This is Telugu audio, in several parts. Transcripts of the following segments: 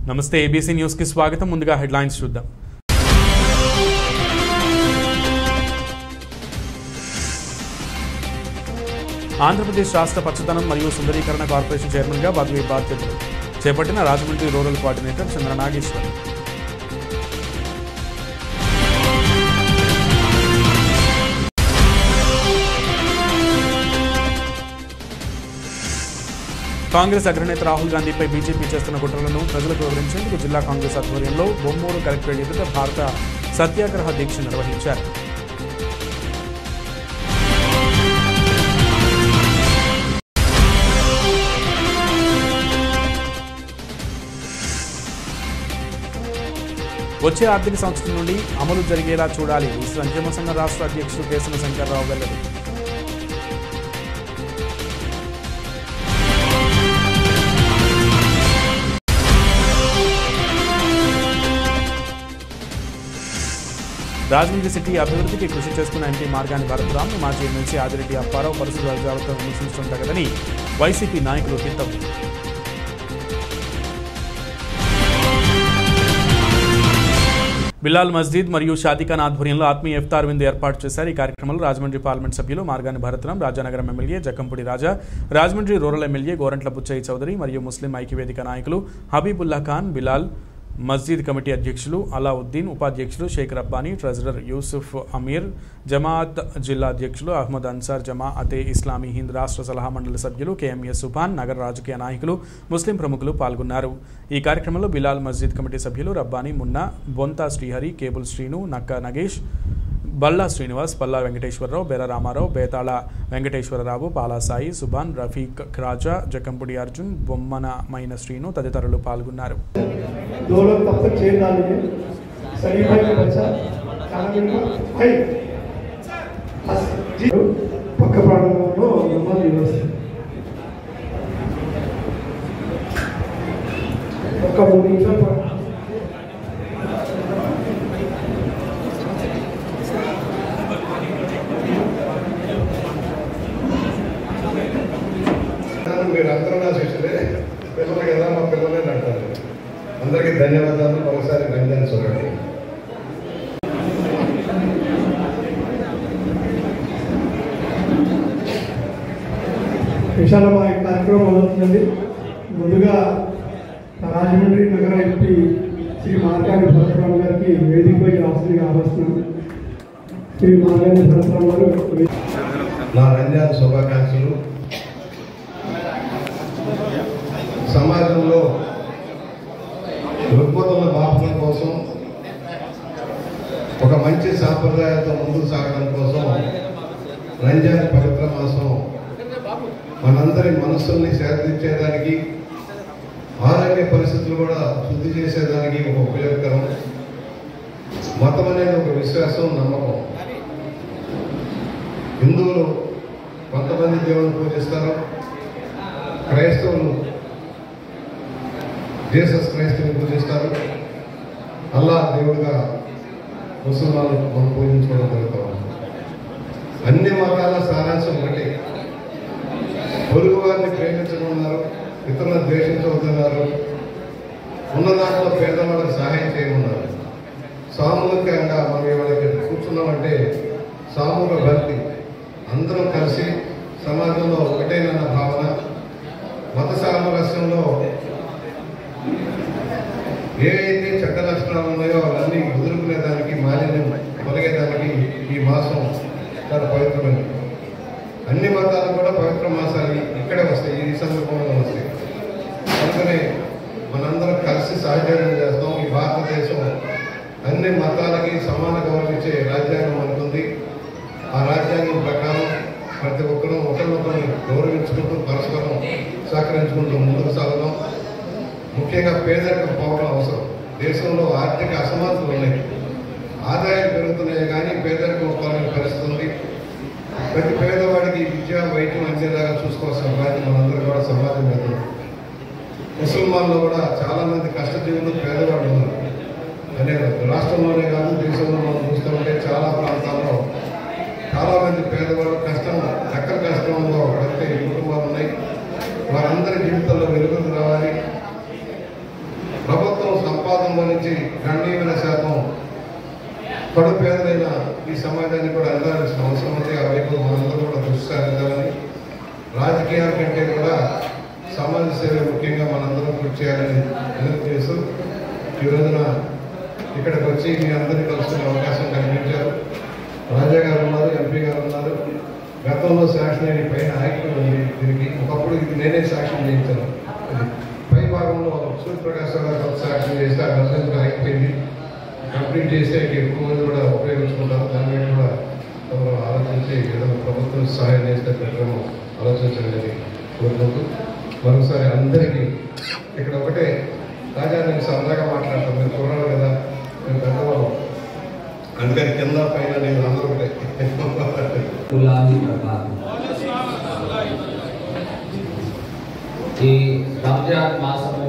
నమస్తే ఏబీసీ న్యూస్కి స్వాగతం ముందుగా హెడ్లైన్స్ చూద్దాం ఆంధ్రప్రదేశ్ రాష్ట్ర పచ్చదనం మరియు సుందరీకరణ కార్పొరేషన్ చైర్మన్గా పదవి బాధ్యతలు చేపట్టిన రాజమండ్రి రూరల్ కోఆర్డినేటర్ చంద్ర నాగేశ్వర్ కాంగ్రెస్ అగ్రనేత రాహుల్ గాంధీపై బీజేపీ చేస్తున్న కుట్రలను ప్రజలకు వివరించేందుకు జిల్లా కాంగ్రెస్ ఆధ్వర్యంలో బొమ్మూరు కలెక్టరేట్ ఎదుట భారత సత్యాగ్రహ దీక్ష నిర్వహించారు వచ్చే ఆర్థిక సంవత్సరం నుండి అమలు జరిగేలా చూడాలి ఈ సంక్షేమ సంఘ రాష్ట్ర అధ్యక్షుడు కేసన శంకర్రావు వెల్లడి రాజమండ్రి సిటీ అభివృద్ధికి కృషి చేస్తున్న ఎంపీ మార్గాని భరతరామ్ మాజీ ఎమ్మెల్సీ ఆదిరెడ్డి అప్పారావు పరిస్థితుల జాగ్రత్తలు విమర్శించడం తగదని వైసీపీ నాయకులు హితవు బిలాల్ మస్జిద్ మరియు షాదీఖాన్ ఆధ్వర్యంలో ఆత్మీయ ఇఫ్తార్ విందు ఏర్పాటు చేశారు ఈ కార్యక్రమంలో రాజమండ్రి పార్లమెంట్ సభ్యులు Margani Bharatram Rajanagaram MLA Jakkampudi Raja Rajahmundry rural MLA Gorantla Butchaiah Chowdary మరియు ముస్లిం ఐక్యవేదిక నాయకులు హబీబుల్లా ఖాన్ బిలాల్ మస్జిద్ కమిటీ అధ్యక్షులు అలావుద్దీన్ ఉపాధ్యక్షులు షేక్ రబ్బానీ ట్రెజరర్ యూసుఫ్ అమీర్ జమాఅత్ జిల్లా అధ్యక్షులు అహ్మద్ అన్సార్ జమాఅతే ఇస్లామీ హింద్ రాష్ట్ర సలహా మండలి సభ్యులు కేఎంఎస్ సుభాన్ నగర రాజకీయ నాయకులు ముస్లిం ప్రముఖులు పాల్గొన్నారు ఈ కార్యక్రమంలో బిలాల్ మస్జిద్ కమిటీ సభ్యులు రబ్బానీ మున్నా బొంతా శ్రీహరి కేబుల్ శ్రీను నక్క నగేష్ బల్లా శ్రీనివాస్ పల్లా వెంకటేశ్వరరావు బెర రామారావు బేతాళ వెంకటేశ్వరరావు పాలాసాయి సుభాన్ రఫీక్ రాజా జకంపుడి అర్జున్ బొమ్మన మైన శ్రీను తదితరులు పాల్గొన్నారు दो लोग तब तक चेयर डालेंगे सलीम भाई का बच्चा खाना पीना भाई बस, जी పక్క ప్రాంతంలో నమాజ్ వ్యవస్థ ఒక మూడు నిమిషాలు ప- మీరు అందరూ నా శిష్యులే పిల్లలు కదా మా పిల్లలే అంటారు అందరికీ ధన్యవాదాలు ఒకసారి రంజాన్ చూడండి విశాలమా ఈ కార్యక్రమం మొదలవుతుంది ముందుగా రాజమండ్రి నగర ఎంపీ శ్రీ మార్గాని భరతరావు గారికి వేదికపై రాష్ట్రంగా ఆహ్వానిస్తున్నాను శ్రీ మార్గాని భరతరావు గారు నా రంజాన్ శుభాకాంక్షలు సమాజంలో రుగ్మతుల బాపడం కోసం ఒక మంచి సాంప్రదాయాలతో ముందుకు సాగడం కోసం రంజాన్ పవిత్ర మాసం మనందరి మనస్సుల్ని శాంతించేదానికి ఆరోగ్య పరిస్థితులు కూడా శుద్ధి చేసేదానికి ఒక ఉపయోగకరం మతం అనేది ఒక విశ్వాసం నమ్మకం హిందువులు కొంతమంది దేవుని పూజిస్తారు క్రైస్తవులు జీసస్ క్రైస్తవుని పూజిస్తారు అల్లా దేవుడిగా ముసల్మాన్లు మనం పూజించుకోవడం జరుగుతాం అన్ని మతాల సారాంశం ఒకటి పొరుగు వారిని ప్రేమించమన్నారు ఇతరులను ద్వేషించవద్దన్నారు ఉన్న దాంట్లో పేదవాళ్ళకి సహాయం చేయమన్నారు సామూహికంగా మనం ఇవాళ ఇక్కడ కూర్చున్నామంటే సామూహిక భక్తి అందరం కలిసి సమాజంలో ఒకటేనన్న భావన మత సామరస్యంలో ఏ అయితే చెడ్డ లక్షణాలు ఉన్నాయో అవన్నీ ఎదుర్కొనేదానికి మాలిన్యం తొలగేదానికి ఈ మాసం చాలా పవిత్రమైనది అన్ని మతాలు కూడా పవిత్ర మాసాలు ఇక్కడే వస్తాయి ఈ సందర్భంలో వస్తాయి అందుకనే మనందరం కలిసి సహచర్యం చేస్తాం ఈ భారతదేశం అన్ని మతాలకి సమాన గౌరవం ఇచ్చే రాజ్యాంగం అనుకుంది ఆ రాజ్యాంగం ప్రకారం ప్రతి ఒక్కరూ ఒకరినొకరిని గౌరవించుకుంటూ పరస్పరం సహకరించుకుంటూ ముందుకు సాగడం ముఖ్యంగా పేదరికం పోవడం అవసరం దేశంలో ఆర్థిక అసమానతలు ఉన్నాయి ఆదాయం పెరుగుతున్నాయి కానీ పేదరికం పోవాలని పరిస్థితి ఉంది ప్రతి పేదవాడికి విద్య వైద్యం అందేలాగా చూసుకోవాల్సిన బాధ్యత మనందరూ కూడా సమాజం మీద ఉంది. ముసల్మాన్లు కూడా చాలా మంది కష్టజీవులు పేదవాళ్ళు ఉన్నారు అనే రాష్ట్రంలోనే కాదు దేశంలో మనం చూస్తూ ఉంటే చాలా ప్రాంతాల్లో చాలా మంది పేదవాళ్ళు కష్టం ఎక్కడ కష్టంలో బ్రతికే కుటుంబాలు ఉన్నాయి వారందరి జీవితంలో వెలుగులు రావాలి ప్రభుత్వ సంబంధించి గణనీయమైన శాతం కడుపేదలైన ఈ సమాజాన్ని కూడా అందాల్సిన అవసరం ఉంది ఆ వైపు మనందరూ కూడా దృష్టి సారించాలని రాజకీయాల కంటే కూడా సమాజ సేవ ముఖ్యంగా మనందరం కృషి చేయాలని వినతి చేస్తూ ఈ రోజున ఇక్కడికి వచ్చి మీ అందరినీ కలుసుకునే అవకాశం కల్పించారు రాజా గారు ఉన్నారు ఎంపీ గారు ఉన్నారు గతంలో శాంక్షన్ అయిన పైన ఆగిపోయి ఉంది దీనికి ఒకప్పుడు ఇది నేనే శాంక్షన్ చేయించాను ఇది పై భాగంలో సూర్యప్రకాశ్ గారు కొంత శాంక్షన్ చేస్తే ఆ గతంలో ఆగిపోయింది కంప్లీట్ చేస్తే ఎక్కువ మంది కూడా ఉపయోగించుకుంటారు దాని మీద కూడా ఎవరు ఆలోచించి ఏదైనా ప్రభుత్వం సహాయం చేస్తే పెట్టడం ఆలోచించాలని కోరుకుంటూ మరోసారి అందరికీ ఇక్కడ ఒకటే రాజా నేను సరదాగా మాట్లాడతాను మీరు కుర్రాడు కదా నేను పెద్దవాళ్ళు అందుకని కింద పైన నేను అందరూ ఒకటే గులాబీ ప్రభాతం ఈ రంజాన్ మాసము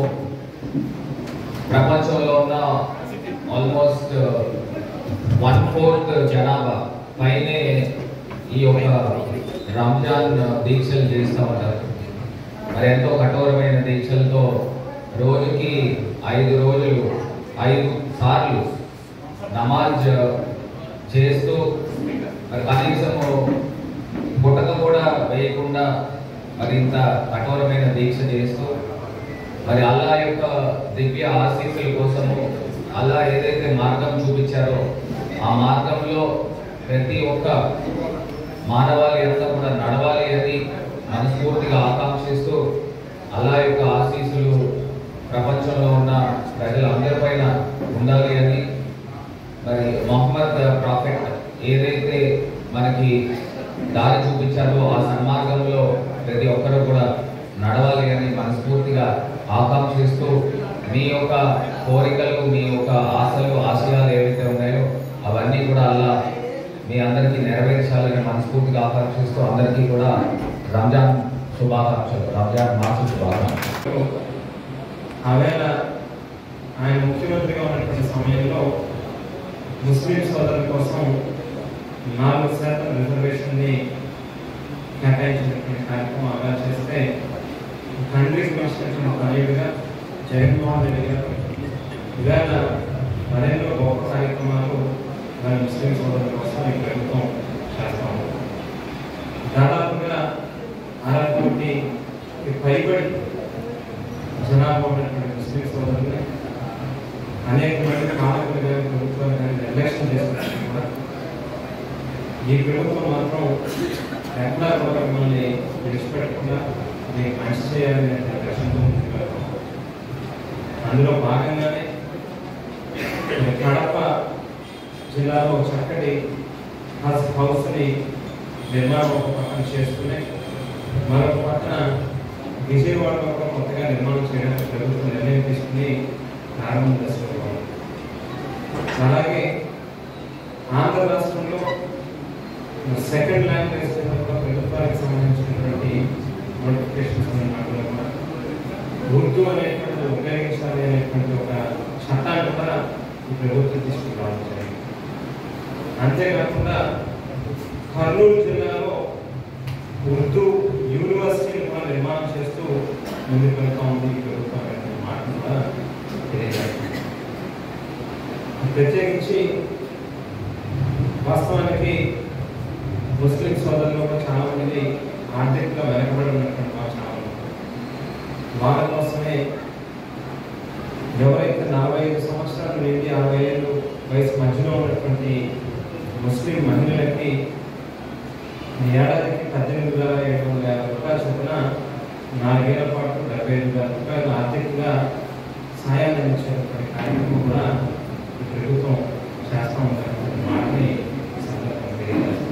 ప్రపంచంలో ఉన్న ఆల్మోస్ట్ వన్ ఫోర్త్ జనాభా పైనే ఈ యొక్క రంజాన్ దీక్షలు చేస్తూ ఉంటారు మరి ఎంతో కఠోరమైన దీక్షలతో రోజుకి ఐదు రోజులు ఐదు సార్లు నమాజ్ చేస్తూ మరి కనీసము గుట్టక కూడా వేయకుండా మరి ఇంత కఠోరమైన దీక్ష చేస్తూ మరి అల్లా యొక్క దివ్య ఆశీస్సుల కోసము అల్లా ఏదైతే మార్గం చూపించారో ఆ మార్గంలో ప్రతి ఒక్క మానవాళి అంతా కూడా నడవాలి అని మనస్ఫూర్తిగా ఆకాంక్షిస్తూ అల్లా యొక్క ఆశీస్సులు ప్రపంచంలో ఉన్న ప్రజలందరిపైన ఉండాలి అని మరి మొహమ్మద్ ప్రాఫెట్ ఏదైతే మనకి దారి చూపించారో ఆ సన్మార్గంలో ప్రతి ఒక్కరూ కూడా నడవాలి అని మనస్ఫూర్తిగా ఆకాంక్షిస్తూ మీ యొక్క కోరికలు మీ యొక్క ఆశలు ఆశయాలు ఏవైతే ఉన్నాయో అవన్నీ కూడా అలా మీ అందరికీ నెరవేర్చాలని మనస్ఫూర్తిగా ఆకాంక్షిస్తూ అందరికీ కూడా రంజాన్ శుభాకాంక్షలు రంజాన్ మాస శుభాకాంక్షలు ఆవేళ ఆయన ముఖ్యమంత్రిగా ఉన్నటువంటి సమయంలో ముస్లిం సోదరుల కోసం నాలుగు శాతం రిజర్వేషన్ని కేటాయించినటువంటి కార్యక్రమం అమలు చేస్తే తండ్రికి వచ్చినటువంటి తనయుడిగా జగన్మోహన్ రెడ్డి గారు ఇవాళ మరెన్నో గొప్ప కార్యక్రమాలు మన ముస్లిం సోదరుల కోసం ఈ ప్రభుత్వం చేస్తాము దాదాపుగా అరవై కోటి పైబడి జనాభా ఉన్నటువంటి ముస్లిం సోదరులు అనేక మంది పాలకులు కానీ ప్రభుత్వాలు కానీ నిర్లక్ష్యం చేస్తున్నారు కూడా ఈ ప్రభుత్వం మాత్రం ఎక్కడా కూడా మిమ్మల్ని విడిచిపెట్టకుండా మీకు మంచి చేయాలనే లక్ష్యంతో ముందుకు వెళ్తాం అందులో భాగంగానే మన కడప జిల్లాలో చక్కటి హౌస్ హౌస్ని నిర్మాణం ఒక పక్కన చేసుకుని మరొక పక్కన విజయవాడలో కూడా కొత్తగా నిర్మాణం చేయడానికి ప్రభుత్వం నిర్ణయం తీసుకుని ప్రారంభం దశలో ఉంది. అలాగే ఆంధ్ర రాష్ట్రంలో సెకండ్ లాంగ్వేజ్ కూడా ప్రభుత్వానికి సంబంధించినటువంటి నోటిఫికేషన్స్ మాటలు కూడా ఉర్దూ అనేటువంటి ఉపయోగించాలి అనేటువంటి ఒక చట్టాన్ని కూడా ఈ ప్రభుత్వం తీసుకురావడం జరిగింది అంతేకాకుండా కర్నూలు జిల్లాలో ఉర్దూ యూనివర్సిటీని కూడా నిర్మాణం చేస్తూ ముందుకు వెళ్తా ఉంది ఈ ప్రభుత్వం అనే మాట కూడా తెలియజేస్తుంది ప్రత్యేకించి వాస్తవానికి ముస్లిం సోదరులు కూడా చాలా మంది ఆర్థికంగా వెనకబడి ఉన్నటువంటి వారు చాలా మంది ఉన్నారు. వాళ్ళ కోసమే ఎవరైతే నలభై ఐదు సంవత్సరాల నుండి అరవై ఏళ్ళు వయసు మధ్యలో ఉన్నటువంటి ముస్లిం మహిళలకి ఏడాదికి పద్దెనిమిది వేల ఏడు వందల యాభై రూపాయల చొప్పున నాలుగేళ్ల పాటు డెబ్బై ఐదు వేల రూపాయలు ఆర్థికంగా సాయాన్ని అందించేటువంటి కార్యక్రమం కూడా ఈ ప్రభుత్వం చేస్తూ ఉంటారన్నటువంటి మాటని ఈ సందర్భంగా తెలియజేస్తుంది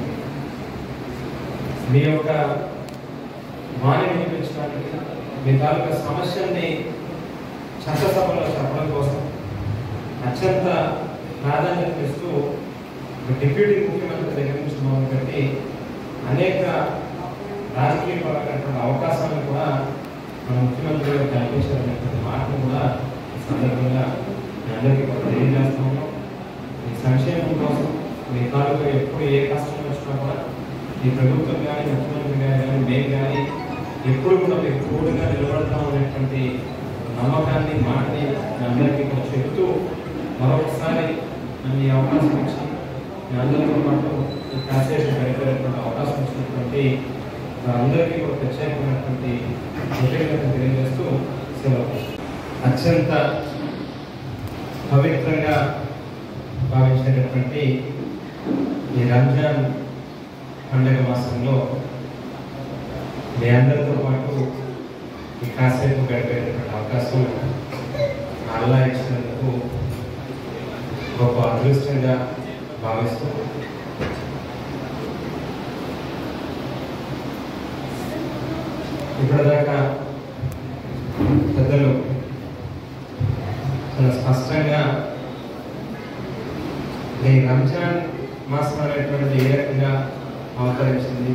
మీ యొక్క వాణి వినిపించడానికి మీ తాలూకా సమస్యల్ని చట్టసభలో చెప్పడం కోసం అత్యంత ప్రాధాన్యత ఇస్తూ ఒక డిప్యూటీ ముఖ్యమంత్రి దగ్గర నుంచి మొదలుపెట్టి అనేక రాజకీయ పరమైనటువంటి అవకాశాలను కూడా మన ముఖ్యమంత్రి గారు కల్పించాలనేటువంటి మాటను కూడా ఈ సందర్భంగా మీ అందరికీ కూడా తెలియజేస్తా ఉన్నాం మీ సంక్షేమం కోసం మీ తాలూకా ఎప్పుడు ఏ కష్టం వచ్చినా కూడా ఈ ప్రభుత్వం కానీ ముఖ్యమంత్రి గారు కానీ మేము కానీ ఎప్పుడు కూడా మీకు తోడుగా నిలబడతాం అనేటువంటి నమ్మకాన్ని మాటని మీ అందరికీ కూడా చెప్తూ మరొకసారి నన్ను ఈ అవకాశం ఇచ్చి మీ అందరితో పాటు ఈ కాసేపు గడిపేటువంటి అవకాశం ఇచ్చినటువంటి అందరికీ కూడా ప్రత్యేకమైనటువంటి కృతజ్ఞత తెలియజేస్తూ సెలవు అత్యంత పవిత్రంగా భావించేటటువంటి ఈ రంజాన్ పండగ మాసంలో మీ అందరితో పాటు ఈ కాసేపు గడిపేటటువంటి అవకాశం అల్లా ఇచ్చినందుకు గొప్ప అదృష్టంగా భావిస్తూ ఇప్పటిదాకా పెద్దలు చాలా స్పష్టంగా ఈ రంజాన్ మాసం అనేటువంటిది ఏ రకంగా అవతరించింది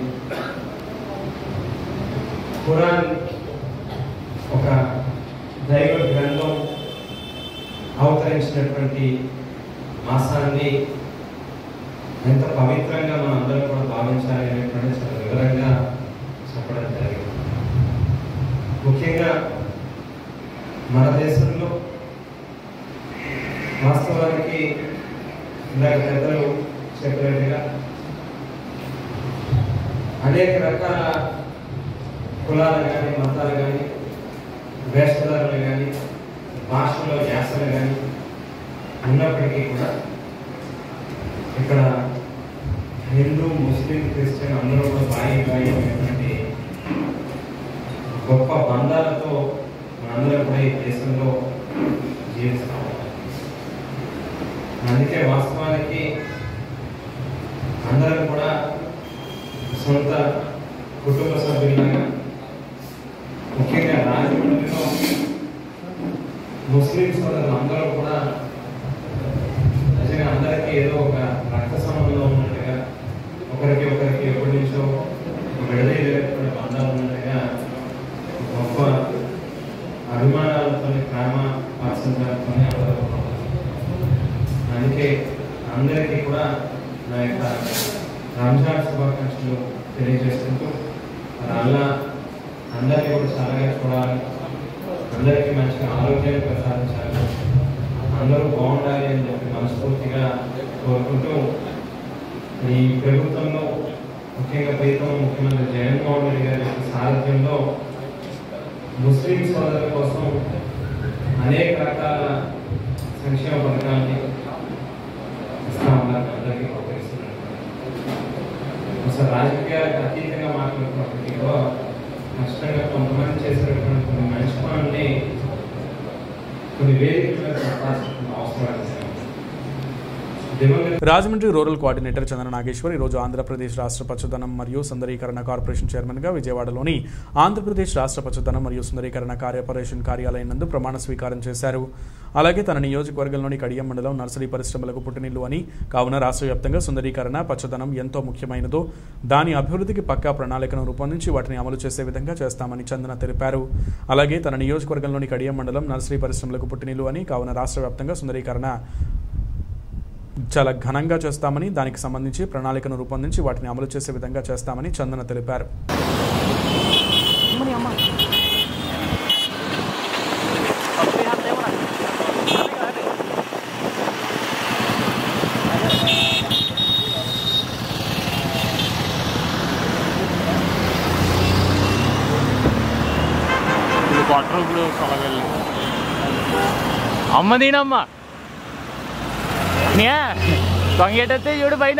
ఖురాన్ ఒక దైవ గ్రంథం అవతరించినటువంటి మాసాన్ని ఎంత పవిత్రంగా మనం అందరం కూడా భావించాలి అనేటువంటి చాలా వివరంగా చెప్పడం జరిగింది ముఖ్యంగా మన దేశంలో వాస్తవానికి ఇందాక పెద్దలు చెప్పినట్టుగా అనేక రకాల కులాలు కానీ మతాలు కానీ వేషధారులు కానీ భాషలో యాసలు కానీ ఉన్నప్పటికీ కూడా ఇక్కడ హిందూ ముస్లిం క్రిస్టియన్ అందరూ కూడా బాయి బాయి అనేటువంటి గొప్ప బంధాలతో మనందరం కూడా ఈ దేశంలో జీవిస్తాం అందుకే వాస్తవానికి అందరం కూడా సొంత కుటుంబ సభ్యులాగా ముఖ్యంగా రాజమండ్రిలో ముస్లిం సోదరులు అందరూ కూడా నిజంగా అందరికీ ఏదో ఒక రక్త సంబంధం ఉన్నట్టుగా ఒకరికి ఒకరికి ఎప్పటి నుంచో విడదీయలేనటువంటి బంధాలు ఉన్నట్టుగా గొప్ప అభిమానాలతో ప్రేమ పాత్సంతో అందరూ అందుకే అందరికీ కూడా నా యొక్క రంజాన్ శుభాకాంక్షలు తెలియజేస్తుంటూ మరి అల్లా అందరికీ కూడా చల్లగా చూడాలి అందరికీ మంచిగా ఆరోగ్యాన్ని ప్రసాదించాలి అందరూ బాగుండాలి అని చెప్పి మనస్ఫూర్తిగా కోరుకుంటూ ఈ ప్రభుత్వంలో ముఖ్యంగా ప్రీతం ముఖ్యమంత్రి జగన్మోహన్ రెడ్డి గారి యొక్క సారథ్యంలో ముస్లిం సోదరుల కోసం అనేక రకాల సంక్షేమ పథకాన్ని ఇస్తా ఉన్నారు అందరికీ ఉపయోగిస్తున్నారు అసలు రాజకీయాలకు అతీతంగా మాట్లాడుతున్నప్పటికీ కూడా కష్టంగా కొంతమంది చేసేటటువంటి కొన్ని మంచి పనుల్ని కొన్ని వేదికల మీద చెప్పాల్సిన అవసరం ఉంది. దివంగత రాజమండ్రి రూరల్ కోఆర్డినేటర్ చంద్ర నాగేశ్వర్ ఈరోజు ఆంధ్రప్రదేశ్ రాష్ట్ర పచ్చదనం మరియు సుందరీకరణ కార్పొరేషన్ చైర్మన్గా విజయవాడలోని ఆంధ్రప్రదేశ్ రాష్ట్ర పచ్చదనం మరియు సుందరీకరణ కార్పొరేషన్ కార్యాలయం నందు ప్రమాణ స్వీకారం చేశారు అలాగే తన నియోజకవర్గంలోని కడియం మండలం నర్సరీ పరిశ్రమలకు పుట్టినిల్లు అని కావున రాష్ట్ర వ్యాప్తంగా సుందరీకరణ పచ్చదనం ఎంతో ముఖ్యమైనదో దాని అభివృద్ధికి పక్కా ప్రణాళికను రూపొందించి వాటిని అమలు చేసే విధంగా చేస్తామని చందన తెలిపారు అలాగే తన నియోజకవర్గంలోని కడియం మండలం నర్సరీ పరిశ్రమలకు పుట్టినిల్లు అని కావున రాష్ట్ర వ్యాప్తంగా సుందరీకరణ చాలా ఘనంగా చేస్తామని దానికి సంబంధించి ప్రణాళికను రూపొందించి వాటిని అమలు చేసే విధంగా చేస్తామని చందన తెలిపారు క్వార్టర్ ఇప్పుడు కొలగల్లి అమ్మ దీనమ్మ నే తొంగేటైతే చూడు పైన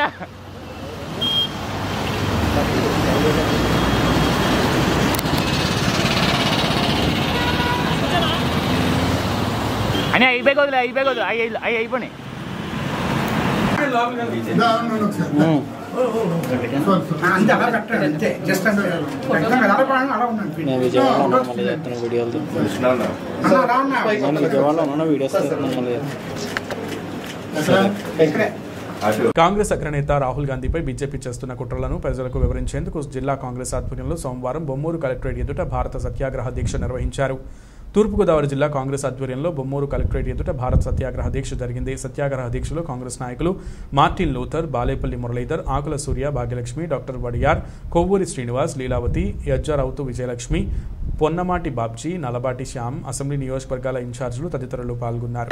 అని అయిపోయి అయిపోయి అవి అవి అయిపోయి అంతే అలా పెట్టండి అంతే జస్ట్ అంతే పెట్టడం ఎలా పడాలి అలా ఉండండి నేను విజయవాడలో ఉన్నాను మళ్ళీ చేస్తాను వీడియోలు అలా అలా ఉన్నా నేను విజయవాడలో ఉన్నాను వీడియోస్ చేస్తున్నాను మళ్ళీ ఇక్కడే కాంగ్రెస్ అగ్రనేత రాహుల్ గాంధీపై బీజేపీ చేస్తున్న కుట్రలను ప్రజలకు వివరించేందుకు జిల్లా కాంగ్రెస్ ఆధ్వర్యంలో సోమవారం బొమ్మూరు కలెక్టరేట్ ఎదుట భారత సత్యాగ్రహ దీక్ష నిర్వహించారు తూర్పుగోదావరి జిల్లా కాంగ్రెస్ ఆధ్వర్యంలో బొమ్మూరు కలెక్టరేట్ ఎదుట భారత్ సత్యాగ్రహ దీక్ష జరిగింది సత్యాగ్రహ దీక్షలో కాంగ్రెస్ నాయకులు Martin Luther Balepalli Muralidhar Akula Surya Bhagyalakshmi doctor Wadiyar Kovvuri Srinivas Leelavathi యజ్జారావుతు విజయలక్ష్మి పొన్నమాటి బాబ్జీ నలబాటి శ్యామ్ అసెంబ్లీ నియోజకవర్గాల ఇన్ఛార్జీలు తదితరులు పాల్గొన్నారు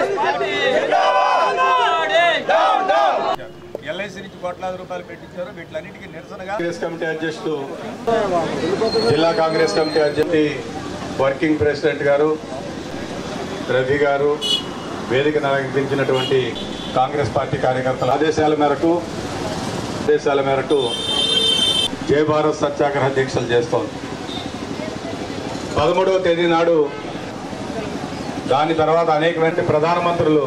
ఎల్ఐసి నుంచి కోట్లాది రూపాయలు పెట్టించారు వీటిలన్నిటికీ నిరసనగా కాంగ్రెస్ కమిటీ అధ్యక్షుడు జిల్లా కాంగ్రెస్ కమిటీ అధ్యక్షుడి వర్కింగ్ ప్రెసిడెంట్ గారు రవి గారు వేదికను అలంకరించినటువంటి కాంగ్రెస్ పార్టీ కార్యకర్తల ఆదేశాల మేరకు ఆదేశాల మేరకు జై భారత్ సత్యాగ్రహ దీక్షలు చేస్తోంది పదమూడవ తేదీ నాడు దాని తర్వాత అనేకమంది ప్రధానమంత్రులు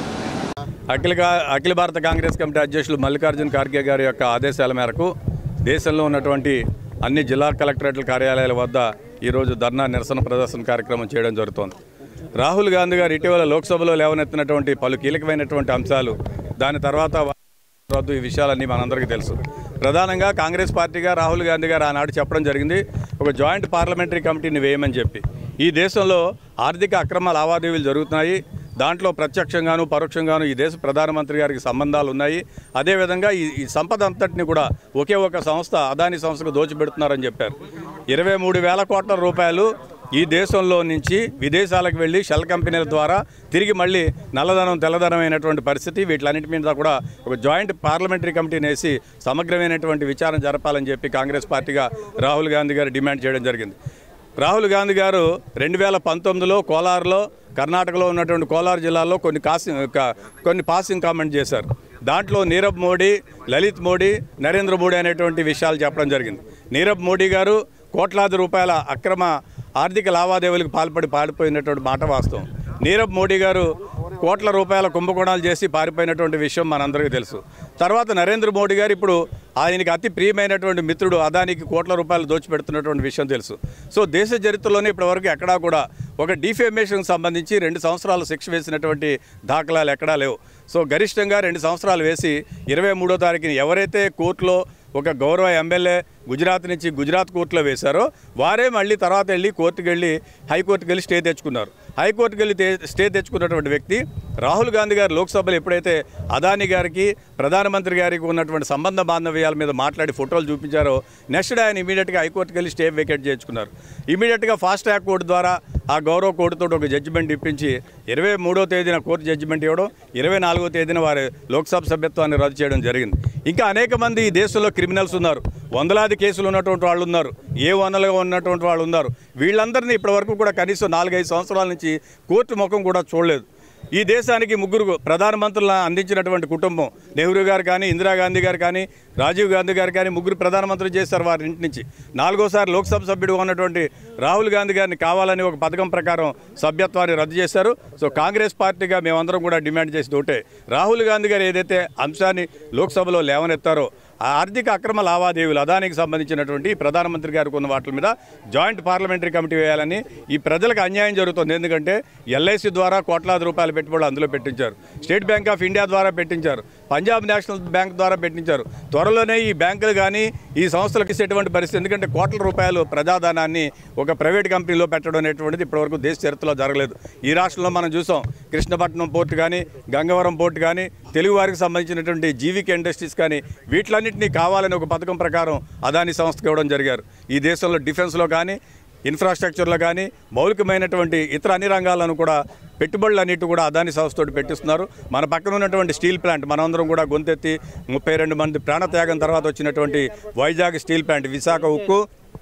అఖిల గా- అఖిల భారత కాంగ్రెస్ కమిటీ అధ్యక్షులు మల్లికార్జున ఖార్గే గారి యొక్క ఆదేశాల మేరకు దేశంలో ఉన్నటువంటి అన్ని జిల్లా కలెక్టరేట్ల కార్యాలయాల వద్ద ఈరోజు ధర్నా నిరసన ప్రదర్శన కార్యక్రమం చేయడం జరుగుతోంది రాహుల్ గాంధీ గారు ఇటీవల లోక్సభలో లేవనెత్తినటువంటి పలు కీలకమైనటువంటి అంశాలు దాని తర్వాత రద్దు ఈ విషయాలన్నీ మనందరికీ తెలుసు ప్రధానంగా కాంగ్రెస్ పార్టీగా రాహుల్ గాంధీ గారు ఆనాడు చెప్పడం జరిగింది ఒక జాయింట్ పార్లమెంటరీ కమిటీని వేయమని చెప్పి ఈ దేశంలో ఆర్థిక అక్రమ లావాదేవీలు జరుగుతున్నాయి దాంట్లో ప్రత్యక్షంగాను పరోక్షంగాను ఈ దేశ ప్రధానమంత్రి గారికి సంబంధాలు ఉన్నాయి అదేవిధంగా ఈ ఈ సంపద అంతటిని కూడా ఒకే ఒక సంస్థ అదాని సంస్థకు దోచిపెడుతున్నారని చెప్పారు ఇరవై మూడు వేల కోట్ల రూపాయలు ఈ దేశంలో నుంచి విదేశాలకు వెళ్ళి షెల్ కంపెనీల ద్వారా తిరిగి మళ్ళీ నల్లధనం తెల్లధనమైనటువంటి పరిస్థితి వీటిలన్నిటి మీద కూడా ఒక జాయింట్ పార్లమెంటరీ కమిటీని వేసి సమగ్రమైనటువంటి విచారణ జరపాలని చెప్పి కాంగ్రెస్ పార్టీగా రాహుల్ గాంధీ గారు డిమాండ్ చేయడం జరిగింది రాహుల్ గాంధీ గారు రెండు వేల పంతొమ్మిదిలో కోలార్లో కర్ణాటకలో ఉన్నటువంటి కోలార్ జిల్లాలో కొన్ని కాసింగ్ క- కొన్ని పాసింగ్ కామెంట్ చేశారు దాంట్లో నీరవ్ మోడీ లలిత్ మోడీ నరేంద్ర మోడీ అనేటువంటి విషయాలు చెప్పడం జరిగింది నీరవ్ మోడీ గారు కోట్లాది రూపాయల అక్రమ ఆర్థిక లావాదేవీలకు పాల్పడి పారిపోయినటువంటి మాట వాస్తవం నీరవ్ మోడీ గారు కోట్ల రూపాయల కుంభకోణాలు చేసి పారిపోయినటువంటి విషయం మనందరికీ తెలుసు తర్వాత నరేంద్ర మోడీ గారు ఇప్పుడు ఆయనకి అతి ప్రియమైనటువంటి మిత్రుడు అదానికి కోట్ల రూపాయలు దోచిపెడుతున్నటువంటి విషయం తెలుసు సో దేశ చరిత్రలోనే ఇప్పటివరకు ఎక్కడా కూడా ఒక డిఫేమేషన్కి సంబంధించి రెండు సంవత్సరాలు శిక్ష వేసినటువంటి దాఖలాలు ఎక్కడా లేవు సో గరిష్టంగా రెండు సంవత్సరాలు వేసి ఇరవై మూడో తారీఖుని ఎవరైతే కోర్టులో ఒక గౌరవ ఎమ్మెల్యే గుజరాత్ నుంచి గుజరాత్ కోర్టులో వేశారో వారే మళ్ళీ తర్వాత వెళ్ళి కోర్టుకు వెళ్ళి హైకోర్టుకు వెళ్ళి స్టే తెచ్చుకున్నారు హైకోర్టుకు వెళ్ళి తే- స్టే తెచ్చుకున్నటువంటి వ్యక్తి రాహుల్ గాంధీ గారు లోక్సభలో ఎప్పుడైతే అదాని గారికి ప్రధానమంత్రి గారికి ఉన్నటువంటి సంబంధ బాంధవ్యాల మీద మాట్లాడి ఫోటోలు చూపించారో నెక్స్ట్ డే ఆయన ఇమీడియట్గా హైకోర్టుకు వెళ్ళి స్టే వేకేట్ చేయించుకున్నారు ఇమీడియట్గా ఫాస్ట్ ట్రాక్ కోర్టు ద్వారా ఆ గౌరవ కోర్టుతో ఒక జడ్జిమెంట్ ఇప్పించి ఇరవై మూడో తేదీన కోర్టు జడ్జిమెంట్ ఇవ్వడం ఇరవై నాలుగో తేదీన వారి లోక్సభ సభ్యత్వాన్ని రద్దు చేయడం జరిగింది ఇంకా అనేక మంది ఈ దేశంలో క్రిమినల్స్ ఉన్నారు వందలాది కేసులు ఉన్నటువంటి వాళ్ళు ఉన్నారు ఏ వనలుగా ఉన్నటువంటి వాళ్ళు ఉన్నారు వీళ్ళందరినీ ఇప్పటివరకు కూడా కనీసం నాలుగైదు సంవత్సరాల నుంచి కోర్టు ముఖం కూడా చూడలేదు ఈ దేశానికి ముగ్గురు ప్రధానమంత్రులను అందించినటువంటి కుటుంబం నెహ్రూ గారు కానీ ఇందిరాగాంధీ గారు కానీ రాజీవ్ గాంధీ గారు కానీ ముగ్గురు ప్రధానమంత్రులు చేశారు వారి ఇంటి నుంచి నాలుగోసారి లోక్సభ సభ్యుడిగా ఉన్నటువంటి రాహుల్ గాంధీ గారిని కావాలని ఒక పథకం ప్రకారం సభ్యత్వాన్ని రద్దు చేశారు సో కాంగ్రెస్ పార్టీగా మేమందరం కూడా డిమాండ్ చేసేది ఒకటే రాహుల్ గాంధీ గారు ఏదైతే అంశాన్ని లోక్సభలో లేవనెత్తారో ఆ ఆర్థిక అక్రమ లావాదేవీలు అదానికి సంబంధించినటువంటి ప్రధానమంత్రి గారికి ఉన్న వాటి మీద జాయింట్ పార్లమెంటరీ కమిటీ వేయాలని ఈ ప్రజలకు అన్యాయం జరుగుతుంది ఎందుకంటే ఎల్ఐసి ద్వారా కోట్లాది రూపాయల పెట్టుబడులు అందులో పెట్టించారు స్టేట్ బ్యాంక్ ఆఫ్ ఇండియా ద్వారా పెట్టించారు పంజాబ్ నేషనల్ బ్యాంక్ ద్వారా పెట్టించారు త్వరలోనే ఈ బ్యాంకులు కానీ ఈ సంస్థలకు ఇచ్చేటువంటి పరిస్థితి ఎందుకంటే కోట్ల రూపాయలు ప్రజాధనాన్ని ఒక ప్రైవేట్ కంపెనీలో పెట్టడం అనేటువంటిది ఇప్పటివరకు దేశ చరిత్రలో జరగలేదు ఈ రాష్ట్రంలో మనం చూసాం కృష్ణపట్నం పోర్టు కానీ గంగవరం పోర్టు కానీ తెలుగు వారికి సంబంధించినటువంటి జీవిక ఇండస్ట్రీస్ కానీ వీటిలన్నింటినీ కావాలని ఒక పథకం ప్రకారం అదాని సంస్థకు ఇవ్వడం జరిగారు ఈ దేశంలో డిఫెన్స్లో కానీ ఇన్ఫ్రాస్ట్రక్చర్లో కానీ మౌలికమైనటువంటి ఇతర అన్ని రంగాలను కూడా పెట్టుబడులు అన్నిటి కూడా అదాని సంస్థతోటి పెట్టిస్తున్నారు మన పక్కన ఉన్నటువంటి స్టీల్ ప్లాంట్ మనందరం కూడా గొంతెత్తి ముప్పై రెండు మంది ప్రాణత్యాగం తర్వాత వచ్చినటువంటి వైజాగ్ స్టీల్ ప్లాంట్ విశాఖ ఉక్కు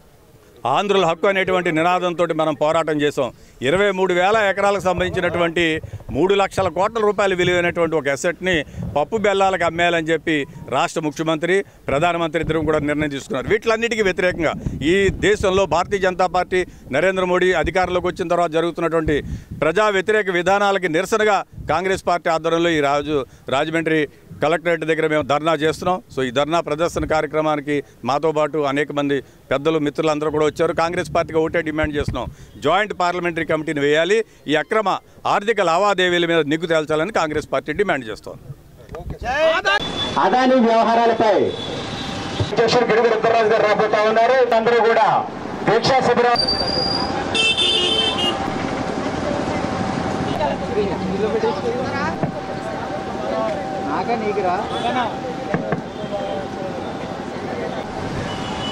ఆంధ్రుల హక్కు అనేటువంటి నినాదంతో మనం పోరాటం చేసాం ఇరవై మూడు వేల ఎకరాలకు సంబంధించినటువంటి మూడు లక్షల కోట్ల రూపాయలు విలువైనటువంటి ఒక అసెట్ని పప్పు బెల్లాలకు అమ్మేయాలని చెప్పి రాష్ట్ర ముఖ్యమంత్రి ప్రధానమంత్రి ఇద్దరు కూడా నిర్ణయం తీసుకున్నారు వీటిలన్నిటికీ వ్యతిరేకంగా ఈ దేశంలో భారతీయ జనతా పార్టీ నరేంద్ర మోడీ అధికారంలోకి వచ్చిన తర్వాత జరుగుతున్నటువంటి ప్రజా వ్యతిరేక విధానాలకి నిరసనగా కాంగ్రెస్ పార్టీ ఆధ్వర్యంలో ఈ రాజు రాజమండ్రి కలెక్టరేట్ దగ్గర మేము ధర్నా చేస్తున్నాం సో ఈ ధర్నా ప్రదర్శన కార్యక్రమానికి మాతో పాటు అనేక మంది పెద్దలు మిత్రులందరూ కూడా వచ్చారు కాంగ్రెస్ పార్టీకి ఒకటే డిమాండ్ చేస్తున్నాం జాయింట్ పార్లమెంటరీ కమిటీని వేయాలి ఈ అక్రమ ఆర్థిక లావాదేవీల మీద నిగ్గు తేల్చాలని కాంగ్రెస్ పార్టీ డిమాండ్ చేస్తోంది అదాని వ్యవహారాలపై అధ్యక్షుడు గిడుగు రుద్రరాజు గారు రాబోతా ఉన్నారు అందరూ కూడా దీక్షా శిబిరం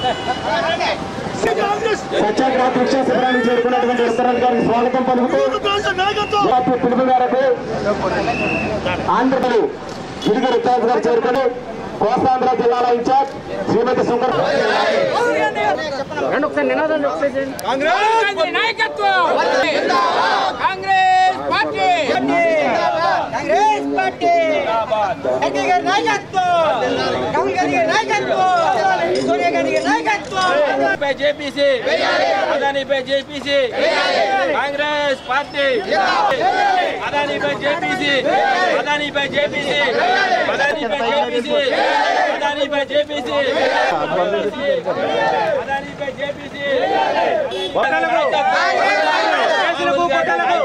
సత్యాగ్రహ దీక్షా శిబిరానికి చేరుకున్నటువంటి ఉత్తరాంధ్ర గారికి స్వాగతం పలుకుతూ జాతీయ పిలుపు మేరకు ఆంధ్రప్రదేశ్ గిరిగి రుద్రాజు గారు చేరుకుని కోస్తాంధ్ర జిల్లాల ఇన్ఛార్జ్ శ్రీమతి సుందర్ ఒకసారి నినాదాలు కాంగ్రెస్ నాయకత్వం కాంగ్రెస్ పార్టీ కాంగ్రెస్ పార్టీ ఎన్టీ గారి నాయకత్వం రాహుల్ గాంధీ గారి నాయకత్వం సోనియా గాంధీ గారి నాయకత్వం జేపీసీ అదానిపై జేపీసీ కాంగ్రెస్ పార్టీ అదానిపై జేపీసీ అదానిపై జేపీసీ అదానిపై జేపీసీ అదానిపై జేపీసీ అదానిపై జేపీసీ కేసులకు కొట్టలకు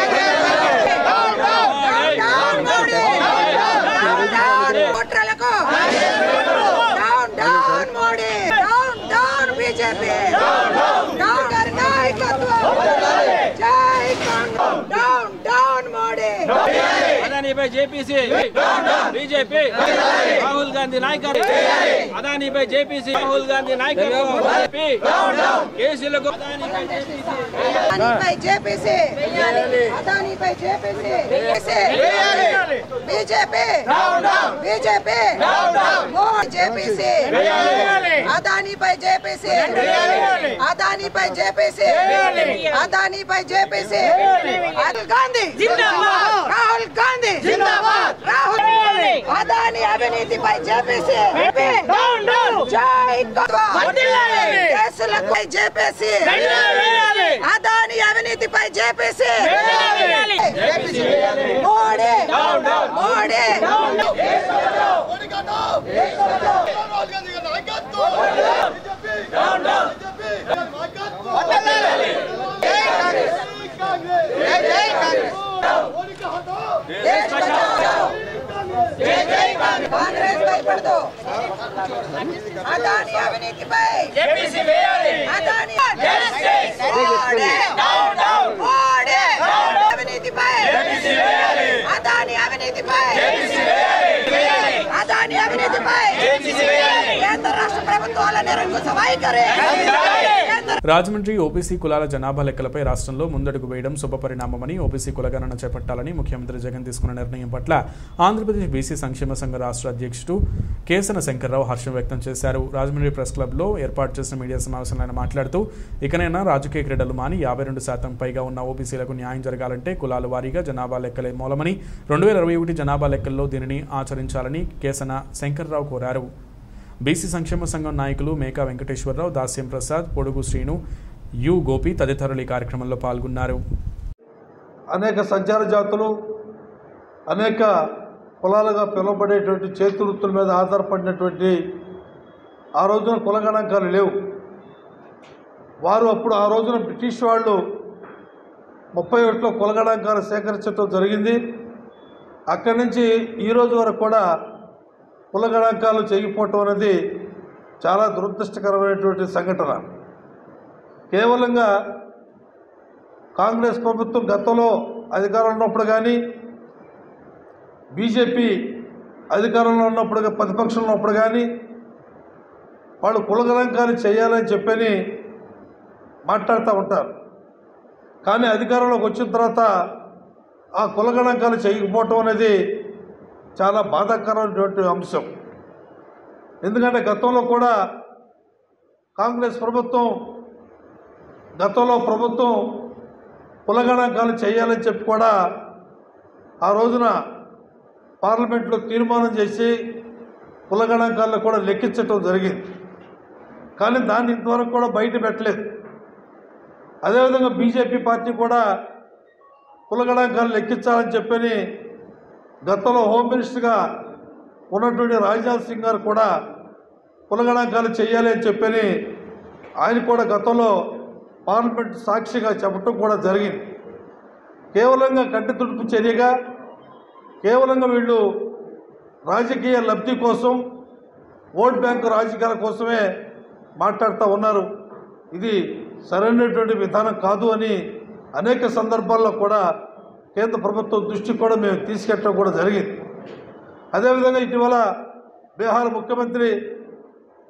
కుట్రలకు down down Modi down down BJP down గారి నాయకత్వం జై కాంగ్రెస్ డౌన్ డౌన్ మోడీ అదానిపై జేపీసీ బీజేపీ రాహుల్ గాంధీ నాయకత్వం అదానిపై జేపీసీ రాహుల్ గాంధీ నాయకత్వం బీజేపీ కేసులకు అదానిపై జేపీసీ అదానిపై JPC BJP BJP Modi JPC అదానిపై జేపీసీ అదానిపై జేపీసీ అదానిపై జేపీసీ రాహుల్ గాంధీ రాహుల్ గాంధీ రాహుల్ అదాని అవినీతిపై జేపీసీ జై కేసులపై జేపీసీ అదాని అవినీతిపై జేపీసీ మోడీ మోడీ కాంగ్రెస్ భయపడదు అదాని అవినీతిపై అదాని మోడీ మోడీ అవినీతిపై అదాని అవినీతిపై అదాని అవినీతిపై కేంద్ర రాష్ట్ర ప్రభుత్వాల నిరంకుశ వైఖరి రాజమండ్రి ఓబీసీ కులాల జనాభా లెక్కలపై రాష్ట్రంలో ముందడుగు వేయడం శుభపరిణామమని ఓబీసీ కులగణన చేపట్టాలని ముఖ్యమంత్రి జగన్ తీసుకున్న నిర్ణయం పట్ల ఆంధ్రప్రదేశ్ బీసీ సంక్షేమ సంఘ రాష్ట్ర అధ్యక్షుడు కేసన శంకర్రావు హర్షం వ్యక్తం చేశారు రాజమండ్రి ప్రెస్ క్లబ్లో ఏర్పాటు చేసిన మీడియా సమావేశంలో ఆయన మాట్లాడుతూ ఇకనైనా రాజకీయ క్రీడలు మాని యాభై రెండు శాతం పైగా ఉన్న ఓబీసీలకు న్యాయం జరగాలంటే కులాల వారీగా జనాభా లెక్కలే మూలమని రెండు వేల ఇరవై ఒకటి జనాభా లెక్కల్లో దీనిని ఆచరించాలని కేసన శంకర్రావు కోరారు బీసీ సంక్షేమ సంఘం నాయకులు మేకా వెంకటేశ్వరరావు దాస్యం ప్రసాద్ పొడుగు శ్రీను యు గోపి తదితరులు ఈ కార్యక్రమంలో పాల్గొన్నారు అనేక సంచార జాతులు అనేక కులాలుగా పిలువబడేటువంటి చేతి వృత్తుల మీద ఆధారపడినటువంటి ఆ రోజున కుల గణాంకాలు లేవు వారు అప్పుడు ఆ రోజున బ్రిటిష్ వాళ్ళు ముప్పై ఒకటిలో కుల గణాంకాలు సేకరించడం జరిగింది అక్కడి నుంచి ఈ రోజు వరకు కూడా కుల గణాంకాలు చేయకపోవటం అనేది చాలా దురదృష్టకరమైనటువంటి సంఘటన కేవలంగా కాంగ్రెస్ ప్రభుత్వం గతంలో అధికారంలో ఉన్నప్పుడు కానీ బీజేపీ అధికారంలో ఉన్నప్పుడు గా- ప్రతిపక్షంలో ఉన్నప్పుడు కానీ వాళ్ళు కులగణాంకాలు చేయాలని చెప్పని మాట్లాడుతూ ఉంటారు కానీ అధికారంలోకి వచ్చిన తర్వాత ఆ కులగణాంకాలు చేయకపోవటం అనేది చాలా బాధాకరమైనటువంటి అంశం ఎందుకంటే గతంలో కూడా కాంగ్రెస్ ప్రభుత్వం గతంలో ప్రభుత్వం కులగణాంకాలు చేయాలని చెప్పి కూడా ఆ రోజున పార్లమెంట్లో తీర్మానం చేసి కులగణాంకాలను కూడా లెక్కించటం జరిగింది కానీ దాన్ని ఇంతవరకు కూడా బయట పెట్టలేదు అదేవిధంగా బీజేపీ పార్టీ కూడా కులగణాంకాలు లెక్కించాలని చెప్పని గతంలో హోమ్ మినిస్టర్గా ఉన్నటువంటి రాజ్నాథ్ సింగ్ గారు కూడా కులగణాంకాలు చేయాలి అని చెప్పని ఆయన కూడా గతంలో పార్లమెంట్ సాక్షిగా చెప్పటం కూడా జరిగింది కేవలంగా కంటి తుడుపు చర్యగా కేవలంగా వీళ్ళు రాజకీయ లబ్ధి కోసం ఓట్ బ్యాంకు రాజకీయాల కోసమే మాట్లాడుతూ ఉన్నారు ఇది సరైనటువంటి విధానం కాదు అని అనేక సందర్భాల్లో కూడా కేంద్ర ప్రభుత్వం దృష్టికి కూడా మేము తీసుకెళ్ళడం కూడా జరిగింది అదేవిధంగా ఇటీవల బీహార్ ముఖ్యమంత్రి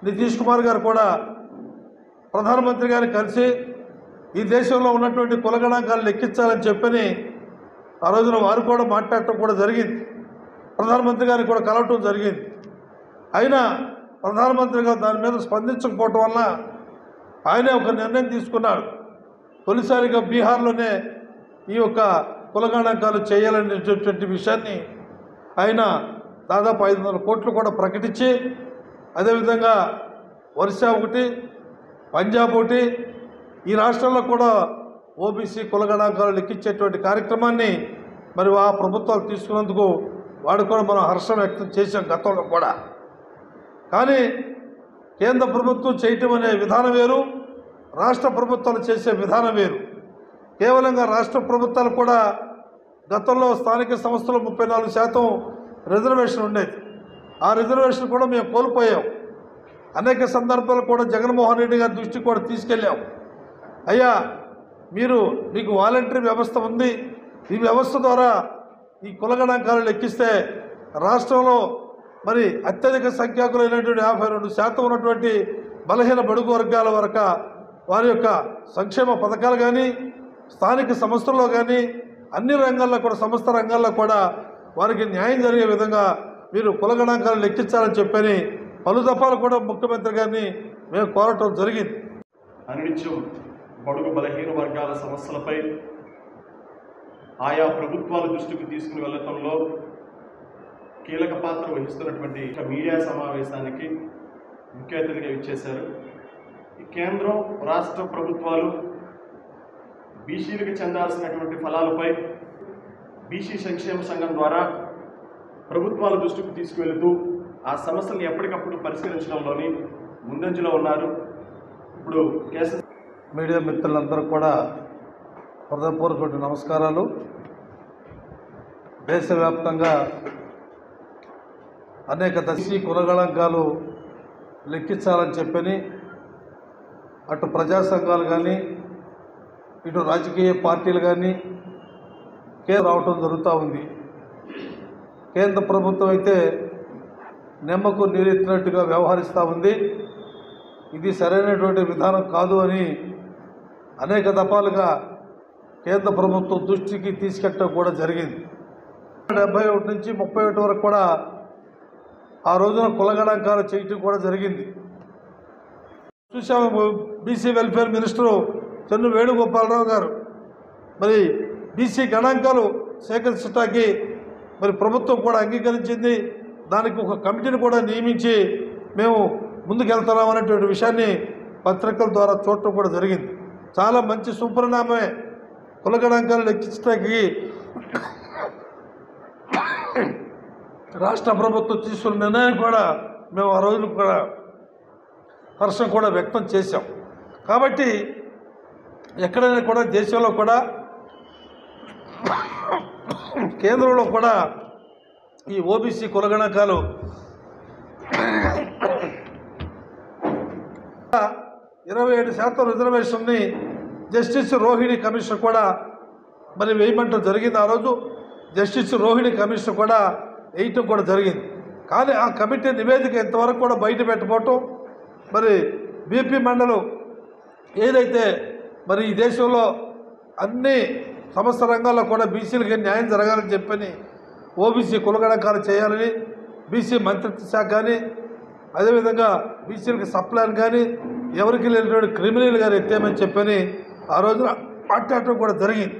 నితీష్ కుమార్ గారు కూడా ప్రధానమంత్రి గారిని కలిసి ఈ దేశంలో ఉన్నటువంటి కులగణాంకాలు లెక్కించాలని చెప్పని ఆ రోజున వారు కూడా మాట్లాడటం కూడా జరిగింది ప్రధానమంత్రి గారిని కూడా కలవటం జరిగింది అయినా ప్రధానమంత్రి గారు దాని మీద స్పందించకపోవటం వల్ల ఆయనే ఒక నిర్ణయం తీసుకున్నాడు తొలిసారిగా బీహార్లోనే ఈ యొక్క కులగణాంకాలు చేయాలనేటటువంటి విషయాన్ని ఆయన దాదాపు ఐదు వందల కోట్లు కూడా ప్రకటించి అదేవిధంగా ఒరిస్సా ఒకటి పంజాబ్ ఒకటి ఈ రాష్ట్రంలో కూడా ఓబీసీ కులగణాంకాలు లెక్కించేటువంటి కార్యక్రమాన్ని మరి ఆ ప్రభుత్వాలు తీసుకున్నందుకు వాడు కూడా మనం హర్షం వ్యక్తం చేశాం గతంలో కూడా కానీ కేంద్ర ప్రభుత్వం చేయటం అనే విధానం వేరు రాష్ట్ర ప్రభుత్వాలు చేసే విధానం వేరు కేవలంగా రాష్ట్ర ప్రభుత్వాలు కూడా గతంలో స్థానిక సంస్థలు ముప్పై నాలుగు శాతం రిజర్వేషన్ ఉండేది ఆ రిజర్వేషన్ కూడా మేము కోల్పోయాం అనేక సందర్భాలు కూడా జగన్మోహన్ రెడ్డి గారి దృష్టికి కూడా తీసుకెళ్ళాం అయ్యా మీరు మీకు వాలంటరీ వ్యవస్థ ఉంది ఈ వ్యవస్థ ద్వారా ఈ కులగణాంకాలు లెక్కిస్తే రాష్ట్రంలో మరి అత్యధిక సంఖ్యాకులైనటువంటి యాభై రెండు శాతం ఉన్నటువంటి బలహీన బడుగు వర్గాల వరకు వారి యొక్క సంక్షేమ పథకాలు కానీ స్థానిక సంస్థల్లో కానీ అన్ని రంగాల్లో కూడా సంస్థ రంగాల్లో కూడా వారికి న్యాయం జరిగే విధంగా మీరు కులగణాంకాలు లెక్కించాలని చెప్పని పలు దఫాలు కూడా ముఖ్యమంత్రి గారిని మేము కోరటం జరిగింది అనిత్యం బడుగు బలహీన వర్గాల సమస్యలపై ఆయా ప్రభుత్వాల దృష్టికి తీసుకుని వెళ్ళటంలో కీలక పాత్ర వహిస్తున్నటువంటి ఒక మీడియా సమావేశానికి ముఖ్య అతిథిగా ఇచ్చేశారు ఈ కేంద్రం రాష్ట్ర ప్రభుత్వాలు బీసీలకు చెందాల్సినటువంటి ఫలాలపై బీసీ సంక్షేమ సంఘం ద్వారా ప్రభుత్వాల దృష్టికి తీసుకువెళుతూ ఆ సమస్యలను ఎప్పటికప్పుడు పరిష్కరించడంలోని ముందంజలో ఉన్నారు ఇప్పుడు కేసు మీడియా మిత్రులందరూ కూడా హృదయపూర్వక నమస్కారాలు దేశవ్యాప్తంగా అనేక దశీ కులగణాంకాలు లెక్కించాలని చెప్పని అటు ప్రజా సంఘాలు కానీ ఇటు రాజకీయ పార్టీలు కానీ కేంద్ర రావటం జరుగుతూ ఉంది కేంద్ర ప్రభుత్వం అయితే నిమ్మకు నీరెత్తినట్టుగా వ్యవహరిస్తూ ఉంది ఇది సరైనటువంటి విధానం కాదు అని అనేక దఫాలుగా కేంద్ర ప్రభుత్వం దృష్టికి తీసుకెట్టడం కూడా జరిగింది డెబ్బై ఒకటి నుంచి ముప్పై ఒకటి వరకు కూడా ఆ రోజున కులగణాంకాలు చేయటం కూడా జరిగింది చూసాము BC welfare minister Chennu Venugopalarao గారు మరి బీసీ గణాంకాలు సేకరించడానికి మరి ప్రభుత్వం కూడా అంగీకరించింది దానికి ఒక కమిటీని కూడా నియమించి మేము ముందుకెళ్తున్నాం అనేటువంటి విషయాన్ని పత్రికల ద్వారా చూడటం కూడా జరిగింది చాలా మంచి సుపరిణామమే కులగణాంకాలు లెక్కించడానికి రాష్ట్ర ప్రభుత్వం తీసుకున్న నిర్ణయం కూడా మేము ఆ రోజులు కూడా హర్షం కూడా వ్యక్తం చేశాం కాబట్టి ఎక్కడైనా కూడా దేశంలో కూడా కేంద్రంలో కూడా ఈ ఓబీసీ కులగణకాలు ఇరవై ఏడు శాతం రిజర్వేషన్ని జస్టిస్ రోహిణి కమిషన్ కూడా మరి వేయమంటం జరిగింది ఆ రోజు జస్టిస్ రోహిణి కమిషన్ కూడా వేయటం కూడా జరిగింది కానీ ఆ కమిటీ నివేదిక ఇంతవరకు కూడా బయట పెట్టబోవటం మరి బీపీ మండలం ఏదైతే మరి ఈ దేశంలో అన్ని సమస్త రంగాల్లో కూడా బీసీలకి న్యాయం జరగాలని చెప్పని ఓబీసీ కులగణకాలు చేయాలని బీసీ మంత్రిత్వ శాఖ కానీ అదేవిధంగా బీసీలకు సప్లైన్ కానీ ఎవరికి లేనటువంటి క్రిమినల్ గారు ఎత్తేమని చెప్పని ఆ రోజున మాట్లాడటం కూడా జరిగింది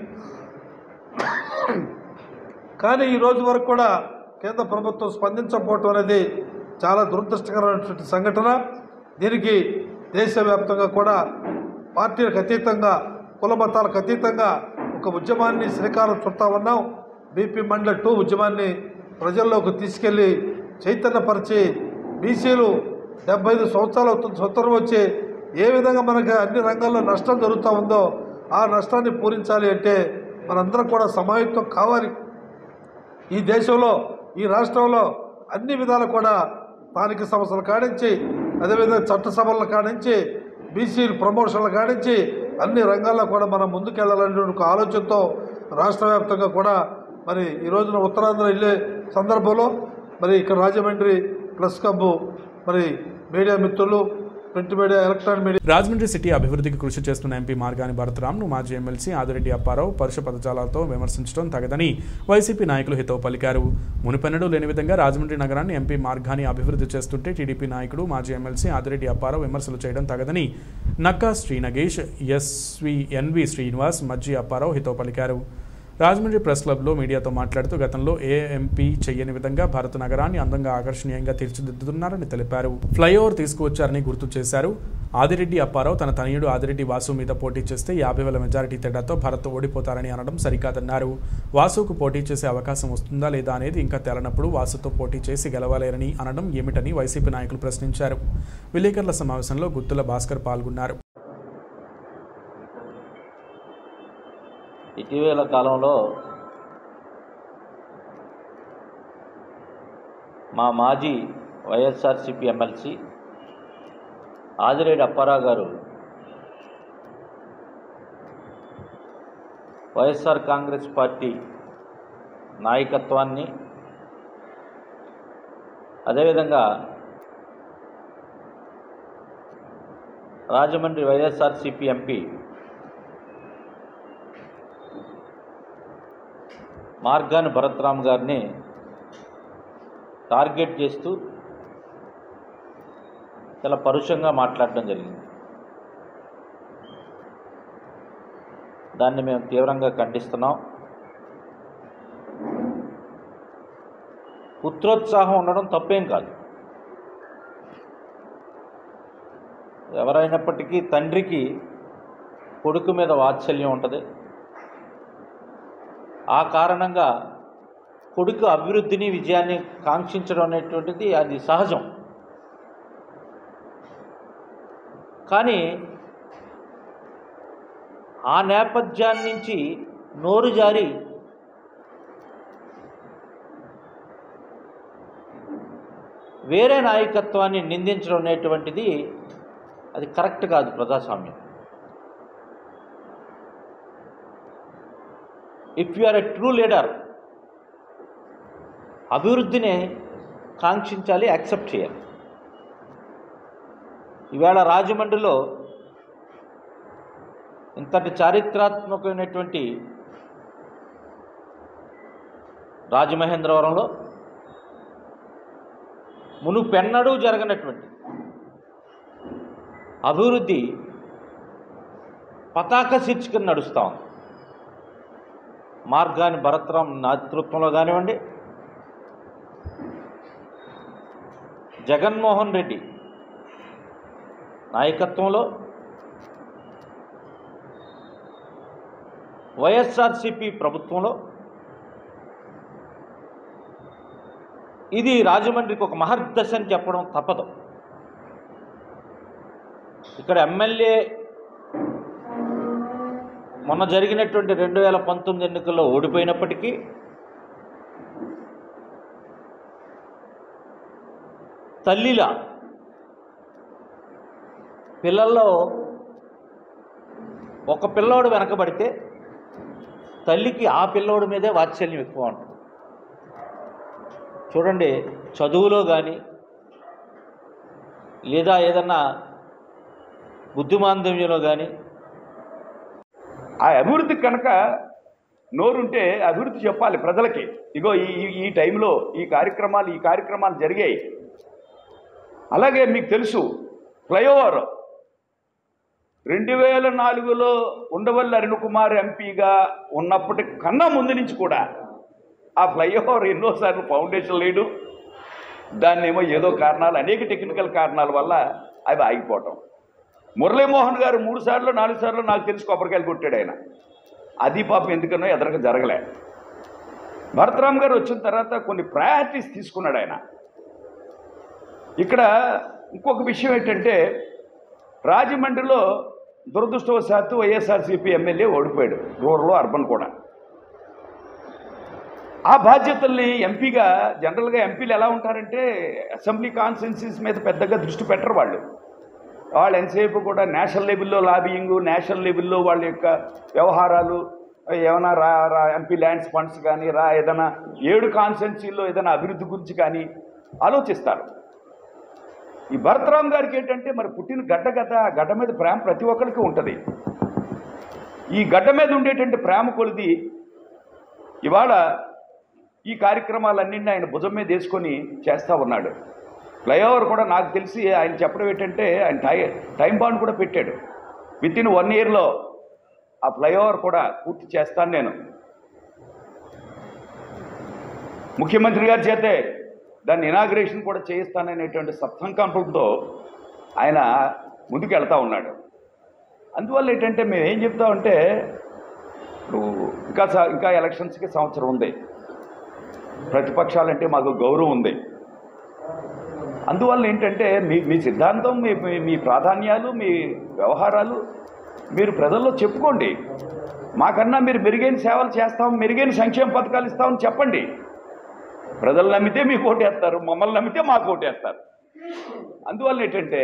కానీ ఈ రోజు వరకు కూడా కేంద్ర ప్రభుత్వం స్పందించకపోవటం అనేది చాలా దురదృష్టకరమైనటువంటి సంఘటన దీనికి దేశవ్యాప్తంగా కూడా పార్టీలకు అతీతంగా కుల మతాలకు అతీతంగా ఒక ఉద్యమాన్ని శ్రీకారం చుడతా ఉన్నాం బీపీ మండల్ టూ ఉద్యమాన్ని ప్రజల్లోకి తీసుకెళ్ళి చైతన్యపరిచి బీసీలు డెబ్బై ఐదు సంవత్సరాలు అవుతుంది స్వతంత్రం వచ్చి ఏ విధంగా మనకి అన్ని రంగాల్లో నష్టం జరుగుతూ ఉందో ఆ నష్టాన్ని పూరించాలి అంటే మనందరం కూడా సమాయుక్తం కావాలి ఈ దేశంలో ఈ రాష్ట్రంలో అన్ని విధాలు కూడా స్థానిక సంస్థల కాడించి అదేవిధంగా చట్టసభల కాడించి బీసీ ప్రమోషన్ల కాడించి అన్ని రంగాల్లో కూడా మనం ముందుకెళ్ళాలనే ఒక ఆలోచనతో రాష్ట్ర వ్యాప్తంగా కూడా మరి ఈ రోజున ఉత్తరాంధ్ర వెళ్ళే సందర్భంలో మరి ఇక్కడ రాజమండ్రి ప్లస్ క్లబ్ మరి మీడియా మిత్రులు print media electronic media Rajahmundry city అభివృద్ధికి కృషి చేస్తున్న ఎంపీ మార్గాని భరతరాంను మాజీ ఎమ్మెల్సీ ఆదిరెడ్డి అప్పారావు పరుష పదజాలాలతో విమర్శించడం తగదని వైసీపీ నాయకులు హితవు పలికారు మునిపెన్నడూ లేని విధంగా రాజమండ్రి నగరాన్ని ఎంపీ మార్గాని అభివృద్ధి చేస్తుంటే టీడీపీ నాయకుడు మాజీ ఎమ్మెల్సీ ఆదిరెడ్డి అప్పారావు విమర్శలు చేయడం తగదని నక్కా శ్రీ నగేష్ ఎస్వి ఎన్వి శ్రీనివాస్ మజ్జి అప్పారావు హితవు పలికారు రాజమండ్రి ప్రెస్ క్లబ్లో మీడియాతో మాట్లాడుతూ గతంలో ఏ ఎంపీ చేయని విధంగా భారత నగరాన్ని అందంగా ఆకర్షణీయంగా తీర్చిదిద్దుతున్నారని తెలిపారు ఫ్లైఓవర్ తీసుకువచ్చారని గుర్తు చేశారు ఆదిరెడ్డి అప్పారావు తన తనయుడు ఆదిరెడ్డి వాసు మీద పోటీ చేస్తే యాభై వేల మెజారిటీ తేడాతో భారత్ ఓడిపోతారని అనడం సరికాదన్నారు వాసుకు పోటీ చేసే అవకాశం వస్తుందా లేదా అనేది ఇంకా తేలనప్పుడు వాసుతో పోటీ చేసి గెలవలేరని అనడం ఏమిటని వైసీపీ నాయకులు ప్రశ్నించారు విలేకరుల సమావేశంలో గుత్తుల భాస్కర్ పాల్గొన్నారు ఇటీవల కాలంలో మా మాజీ వైఎస్ఆర్సిపి ఎమ్మెల్సీ ఆదిరెడ్డి అప్పారావు గారు వైఎస్ఆర్ కాంగ్రెస్ పార్టీ నాయకత్వాన్ని అదేవిధంగా రాజమండ్రి వైఎస్ఆర్సిపి ఎంపీ మార్గాని భరత్రామ్ గారిని టార్గెట్ చేస్తూ చాలా పరుషంగా మాట్లాడడం జరిగింది దాన్ని మేము తీవ్రంగా ఖండిస్తున్నాం పుత్రోత్సాహం ఉండడం తప్పేం కాదు ఎవరైనప్పటికీ తండ్రికి కొడుకు మీద వాత్సల్యం ఉంటుంది ఆ కారణంగా కొడుకు అభివృద్ధిని విజయాన్ని కాంక్షించడం అనేటువంటిది అది సహజం కానీ ఆ నేపథ్యాన్ని నుంచి నోరు జారి వేరే నాయకత్వాన్ని నిందించడం అనేటువంటిది అది కరెక్ట్ కాదు ప్రజాస్వామ్యం if you are a true leader అభివృద్ధిని కాంక్షించాలి యాక్సెప్ట్ చేయాలి ఈవేళ రాజమండ్రిలో ఇంతటి చారిత్రాత్మకమైనటువంటి రాజమహేంద్రవరంలో మునుపెన్నడూ జరగనటువంటి అభివృద్ధి పతాక శీర్షికను నడుస్తూ ఉంది మార్గాని భరత్రాం నేతృత్వంలో కానివ్వండి జగన్మోహన్ రెడ్డి నాయకత్వంలో వైఎస్ఆర్సిపి ప్రభుత్వంలో ఇది రాజమండ్రికి ఒక మహర్దశ అని చెప్పడం తప్పదు ఇక్కడ ఎమ్మెల్యే మొన్న జరిగినటువంటి రెండు వేల పంతొమ్మిది ఎన్నికల్లో ఓడిపోయినప్పటికీ తల్లిలా పిల్లల్లో ఒక పిల్లోడు వెనకబడితే తల్లికి ఆ పిల్లోడి మీదే వాత్సల్యం ఎక్కువ ఉంటుంది చూడండి చదువులో కానీ లేదా ఏదన్నా బుద్ధిమాందవ్యంలో కానీ ఆ అభివృద్ధి కనుక నోరుంటే అభివృద్ధి చెప్పాలి ప్రజలకి ఇగో ఈ ఈ- ఈ టైంలో ఈ కార్యక్రమాలు ఈ కార్యక్రమాలు జరిగాయి అలాగే మీకు తెలుసు ఫ్లైఓవర్ రెండు వేల నాలుగులో ఉండవల్లి అరుణ్ కుమార్ ఎంపీగా ఉన్నప్పటి కన్నా ముందు నుంచి కూడా ఆ ఫ్లైఓవర్ ఎన్నోసార్లు ఫౌండేషన్ లేడు దాన్ని ఏమో ఏదో కారణాలు అనేక టెక్నికల్ కారణాల వల్ల అవి ఆగిపోవటం మురళీమోహన్ గారు మూడు సార్లు నాలుగు సార్లు నాకు తెలిసి కొబ్బరికాయలు కొట్టాడు ఆయన అది పాపం ఎందుకనో ఎదరక జరగలే భరతరామ్ గారు వచ్చిన తర్వాత కొన్ని ప్రయారిటీస్ తీసుకున్నాడు ఆయన ఇక్కడ ఇంకొక విషయం ఏంటంటే రాజమండ్రిలో దురదృష్టవశాత్తు వైఎస్ఆర్సీపీ ఎమ్మెల్యే ఓడిపోయాడు రూరల్ అర్బన్ కూడా ఆ బాధ్యతల్ని ఎంపీగా జనరల్గా ఎంపీలు ఎలా ఉంటారంటే అసెంబ్లీ కాన్స్టిట్యున్సీస్ మీద పెద్దగా దృష్టి పెట్టరు వాళ్ళు వాళ్ళు ఎంతసేపు కూడా నేషనల్ లెవెల్లో లాబియింగ్ నేషనల్ లెవెల్లో వాళ్ళ యొక్క వ్యవహారాలు ఏమైనా రా రా ఎంపీ ల్యాండ్స్ ఫండ్స్ కానీ రా ఏదైనా ఏడు కాన్స్టిట్యున్సీల్లో ఏదైనా అభివృద్ధి గురించి కానీ ఆలోచిస్తారు ఈ భరతరామ్ గారికి ఏంటంటే మరి పుట్టిన గడ్డ కదా ఆ గడ్డ మీద ప్రేమ ప్రతి ఒక్కరికి ఉంటుంది ఈ గడ్డ మీద ఉండేటువంటి ప్రేమ కొలిది ఇవాళ ఈ కార్యక్రమాలన్నింటినీ ఆయన భుజం మీద వేసుకొని చేస్తూ ఉన్నాడు ఫ్లైఓవర్ కూడా నాకు తెలిసి ఆయన చెప్పడం ఏంటంటే ఆయన టై టైం బాండ్ కూడా పెట్టాడు విత్ ఇన్ వన్ ఇయర్లో ఆ ఫ్లైఓవర్ కూడా పూర్తి చేస్తాను నేను ముఖ్యమంత్రి గారి చేతే దాన్ని ఇనాగ్రేషన్ కూడా చేయిస్తాననేటువంటి సత్సంకల్పంతో ఆయన ముందుకు వెళ్తా ఉన్నాడు అందువల్ల ఏంటంటే మేము ఏం చెప్తామంటే ఇప్పుడు ఇంకా స- ఇంకా ఎలక్షన్స్కి సంవత్సరం ఉంది ప్రతిపక్షాలంటే మాకు గౌరవం ఉంది అందువల్ల ఏంటంటే మీ మీ సిద్ధాంతం మీ మీ- మీ ప్రాధాన్యాలు మీ వ్యవహారాలు మీరు ప్రజల్లో చెప్పుకోండి మాకన్నా మీరు మెరుగైన సేవలు చేస్తాం మెరుగైన సంక్షేమ పథకాలు ఇస్తామని చెప్పండి ప్రజలు నమ్మితే మీకు ఓటేస్తారు మమ్మల్ని నమ్మితే మాకు ఓటేస్తారు అందువల్ల ఏంటంటే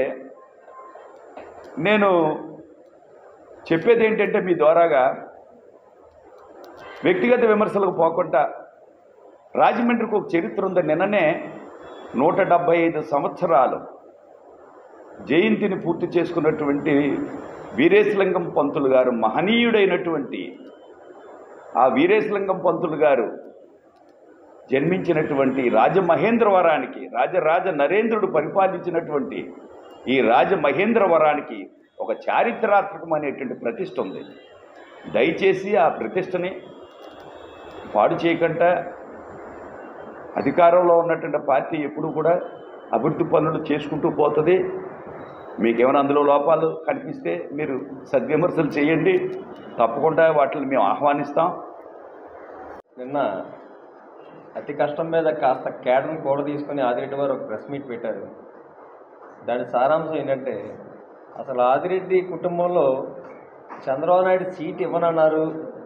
నేను చెప్పేది ఏంటంటే మీ ద్వారాగా వ్యక్తిగత విమర్శలకు పోకుండా రాజమండ్రికి ఒక చరిత్ర ఉంది నిన్ననే నూట డెబ్బై ఐదు సంవత్సరాలు జయంతిని పూర్తి చేసుకున్నటువంటి వీరేశలింగం పంతులు గారు మహనీయుడైనటువంటి ఆ వీరేశలింగం పంతులు గారు జన్మించినటువంటి రాజమహేంద్రవరానికి రాజరాజ నరేంద్రుడు పరిపాలించినటువంటి ఈ రాజమహేంద్రవరానికి ఒక చారిత్రాత్మకమైనటువంటి ప్రతిష్ట ఉంది దయచేసి ఆ ప్రతిష్టని పాడు చేయకుండా అధికారంలో ఉన్నటువంటి పార్టీ ఎప్పుడు కూడా అభివృద్ధి పనులు చేసుకుంటూ పోతుంది మీకేమైనా అందులో లోపాలు కనిపిస్తే మీరు సద్విమర్శలు చేయండి తప్పకుండా వాటిని మేము ఆహ్వానిస్తాం నిన్న అతి కష్టం మీద కాస్త కేడర్ని కూడా తీసుకొని ఆదిరెడ్డి వారు ఒక ప్రెస్ మీట్ పెట్టారు దాని సారాంశం ఏంటంటే అసలు ఆదిరెడ్డి కుటుంబంలో చంద్రబాబు నాయుడు సీట్ ఇవ్వనన్నారు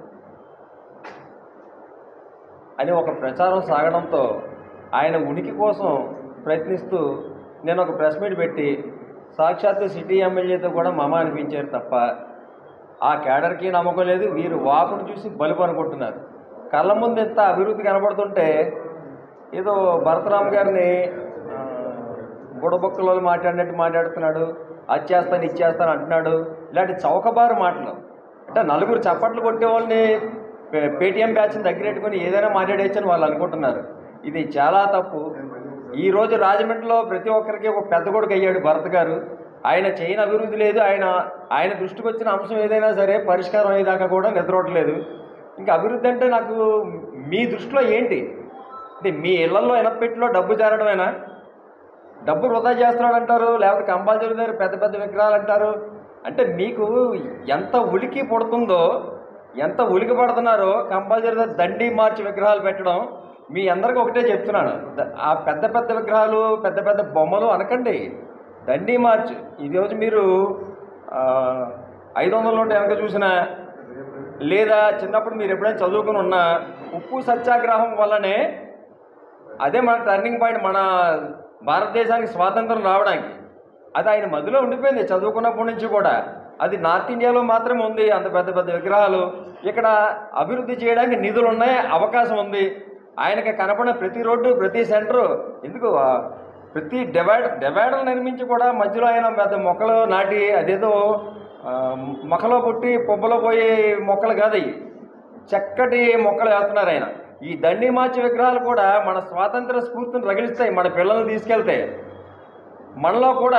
అని ఒక ప్రచారం సాగడంతో ఆయన ఉనికి కోసం ప్రయత్నిస్తూ నేను ఒక ప్రెస్ మీట్ పెట్టి సాక్షాత్తు సిటీ ఎమ్మెల్యేతో కూడా మమ అనిపించారు తప్ప ఆ కేడర్కి నమ్మకం లేదు వీరు వాపును చూసి బలుపు అనుకుంటున్నారు కళ్ళ ముందు ఎంత అభివృద్ధి కనబడుతుంటే ఏదో భరతరామ్ గారిని ఆ, బుడబొక్కలో మాట్లాడినట్టు మాట్లాడుతున్నాడు అది చేస్తాను ఇచ్చేస్తాను అంటున్నాడు ఇలాంటి చౌకబారు మాటలు అంటే నలుగురు చప్పట్లు కొట్టే వాళ్ళని పే- పేటీఎం బ్యాచ్ని దగ్గర పెట్టుకొని ఏదైనా మాట్లాడేయచ్చని వాళ్ళు అనుకుంటున్నారు ఇది చాలా తప్పు ఈ రోజు రాజమండ్రిలో ప్రతి ఒక్కరికి ఒక పెద్ద కొడుకు అయ్యాడు భరత్ గారు ఆయన చేయని అభివృద్ధి లేదు ఆయన ఆయన దృష్టికి వచ్చిన అంశం ఏదైనా సరే పరిష్కారం అయ్యేదాకా కూడా నిద్రవట్లేదు ఇంకా అభివృద్ధి అంటే నాకు మీ దృష్టిలో ఏంటి అంటే మీ ఇళ్లలో ఎనపెట్టిలో డబ్బు చేరడమేనా డబ్బు వృధా చేస్తున్నాడు అంటారు లేకపోతే కంపల్సరీ దగ్గర పెద్ద పెద్ద విగ్రహాలు అంటారు అంటే మీకు ఎంత ఉలికి పుడుతుందో ఎంత ఉలికి పడుతున్నారో కంపల్సరీ దగ్గర దండి మార్చి విగ్రహాలు పెట్టడం మీ అందరికీ ఒకటే చెప్తున్నాను ద- ఆ పెద్ద పెద్ద విగ్రహాలు పెద్ద పెద్ద బొమ్మలు అనకండి దండి మార్చ్ ఈరోజు మీరు ఆ, ఐదు వందల నోటు వెనక చూసినా లేదా చిన్నప్పుడు మీరు ఎప్పుడైనా చదువుకుని ఉన్నా ఉప్పు సత్యాగ్రహం వల్లనే అదే మన టర్నింగ్ పాయింట్ మన భారతదేశానికి స్వాతంత్రం రావడానికి అది ఆయన మధ్యలో ఉండిపోయింది చదువుకున్నప్పటి నుంచి కూడా అది నార్త్ ఇండియాలో మాత్రమే ఉంది అంత పెద్ద పెద్ద విగ్రహాలు ఇక్కడ అభివృద్ధి చేయడానికి నిధులు ఉన్నాయి అవకాశం ఉంది ఆయనకి కనపడిన ప్రతి రోడ్డు ప్రతి సెంటరు ఎందుకు ఆ, ప్రతి డివైడ్ డివైడర్లు నిర్మించి కూడా మధ్యలో ఆయన పెద్ద మొక్కలు నాటి అదేదో ఆ, మొక్కలో పుట్టి పొబ్బలో పోయే మొక్కలు కాదు అవి చక్కటి మొక్కలు వేస్తున్నారు ఆయన ఈ దండి మార్చి విగ్రహాలు కూడా మన స్వాతంత్ర స్ఫూర్తిని రగిలిస్తాయి మన పిల్లల్ని తీసుకెళ్తే మనలో కూడా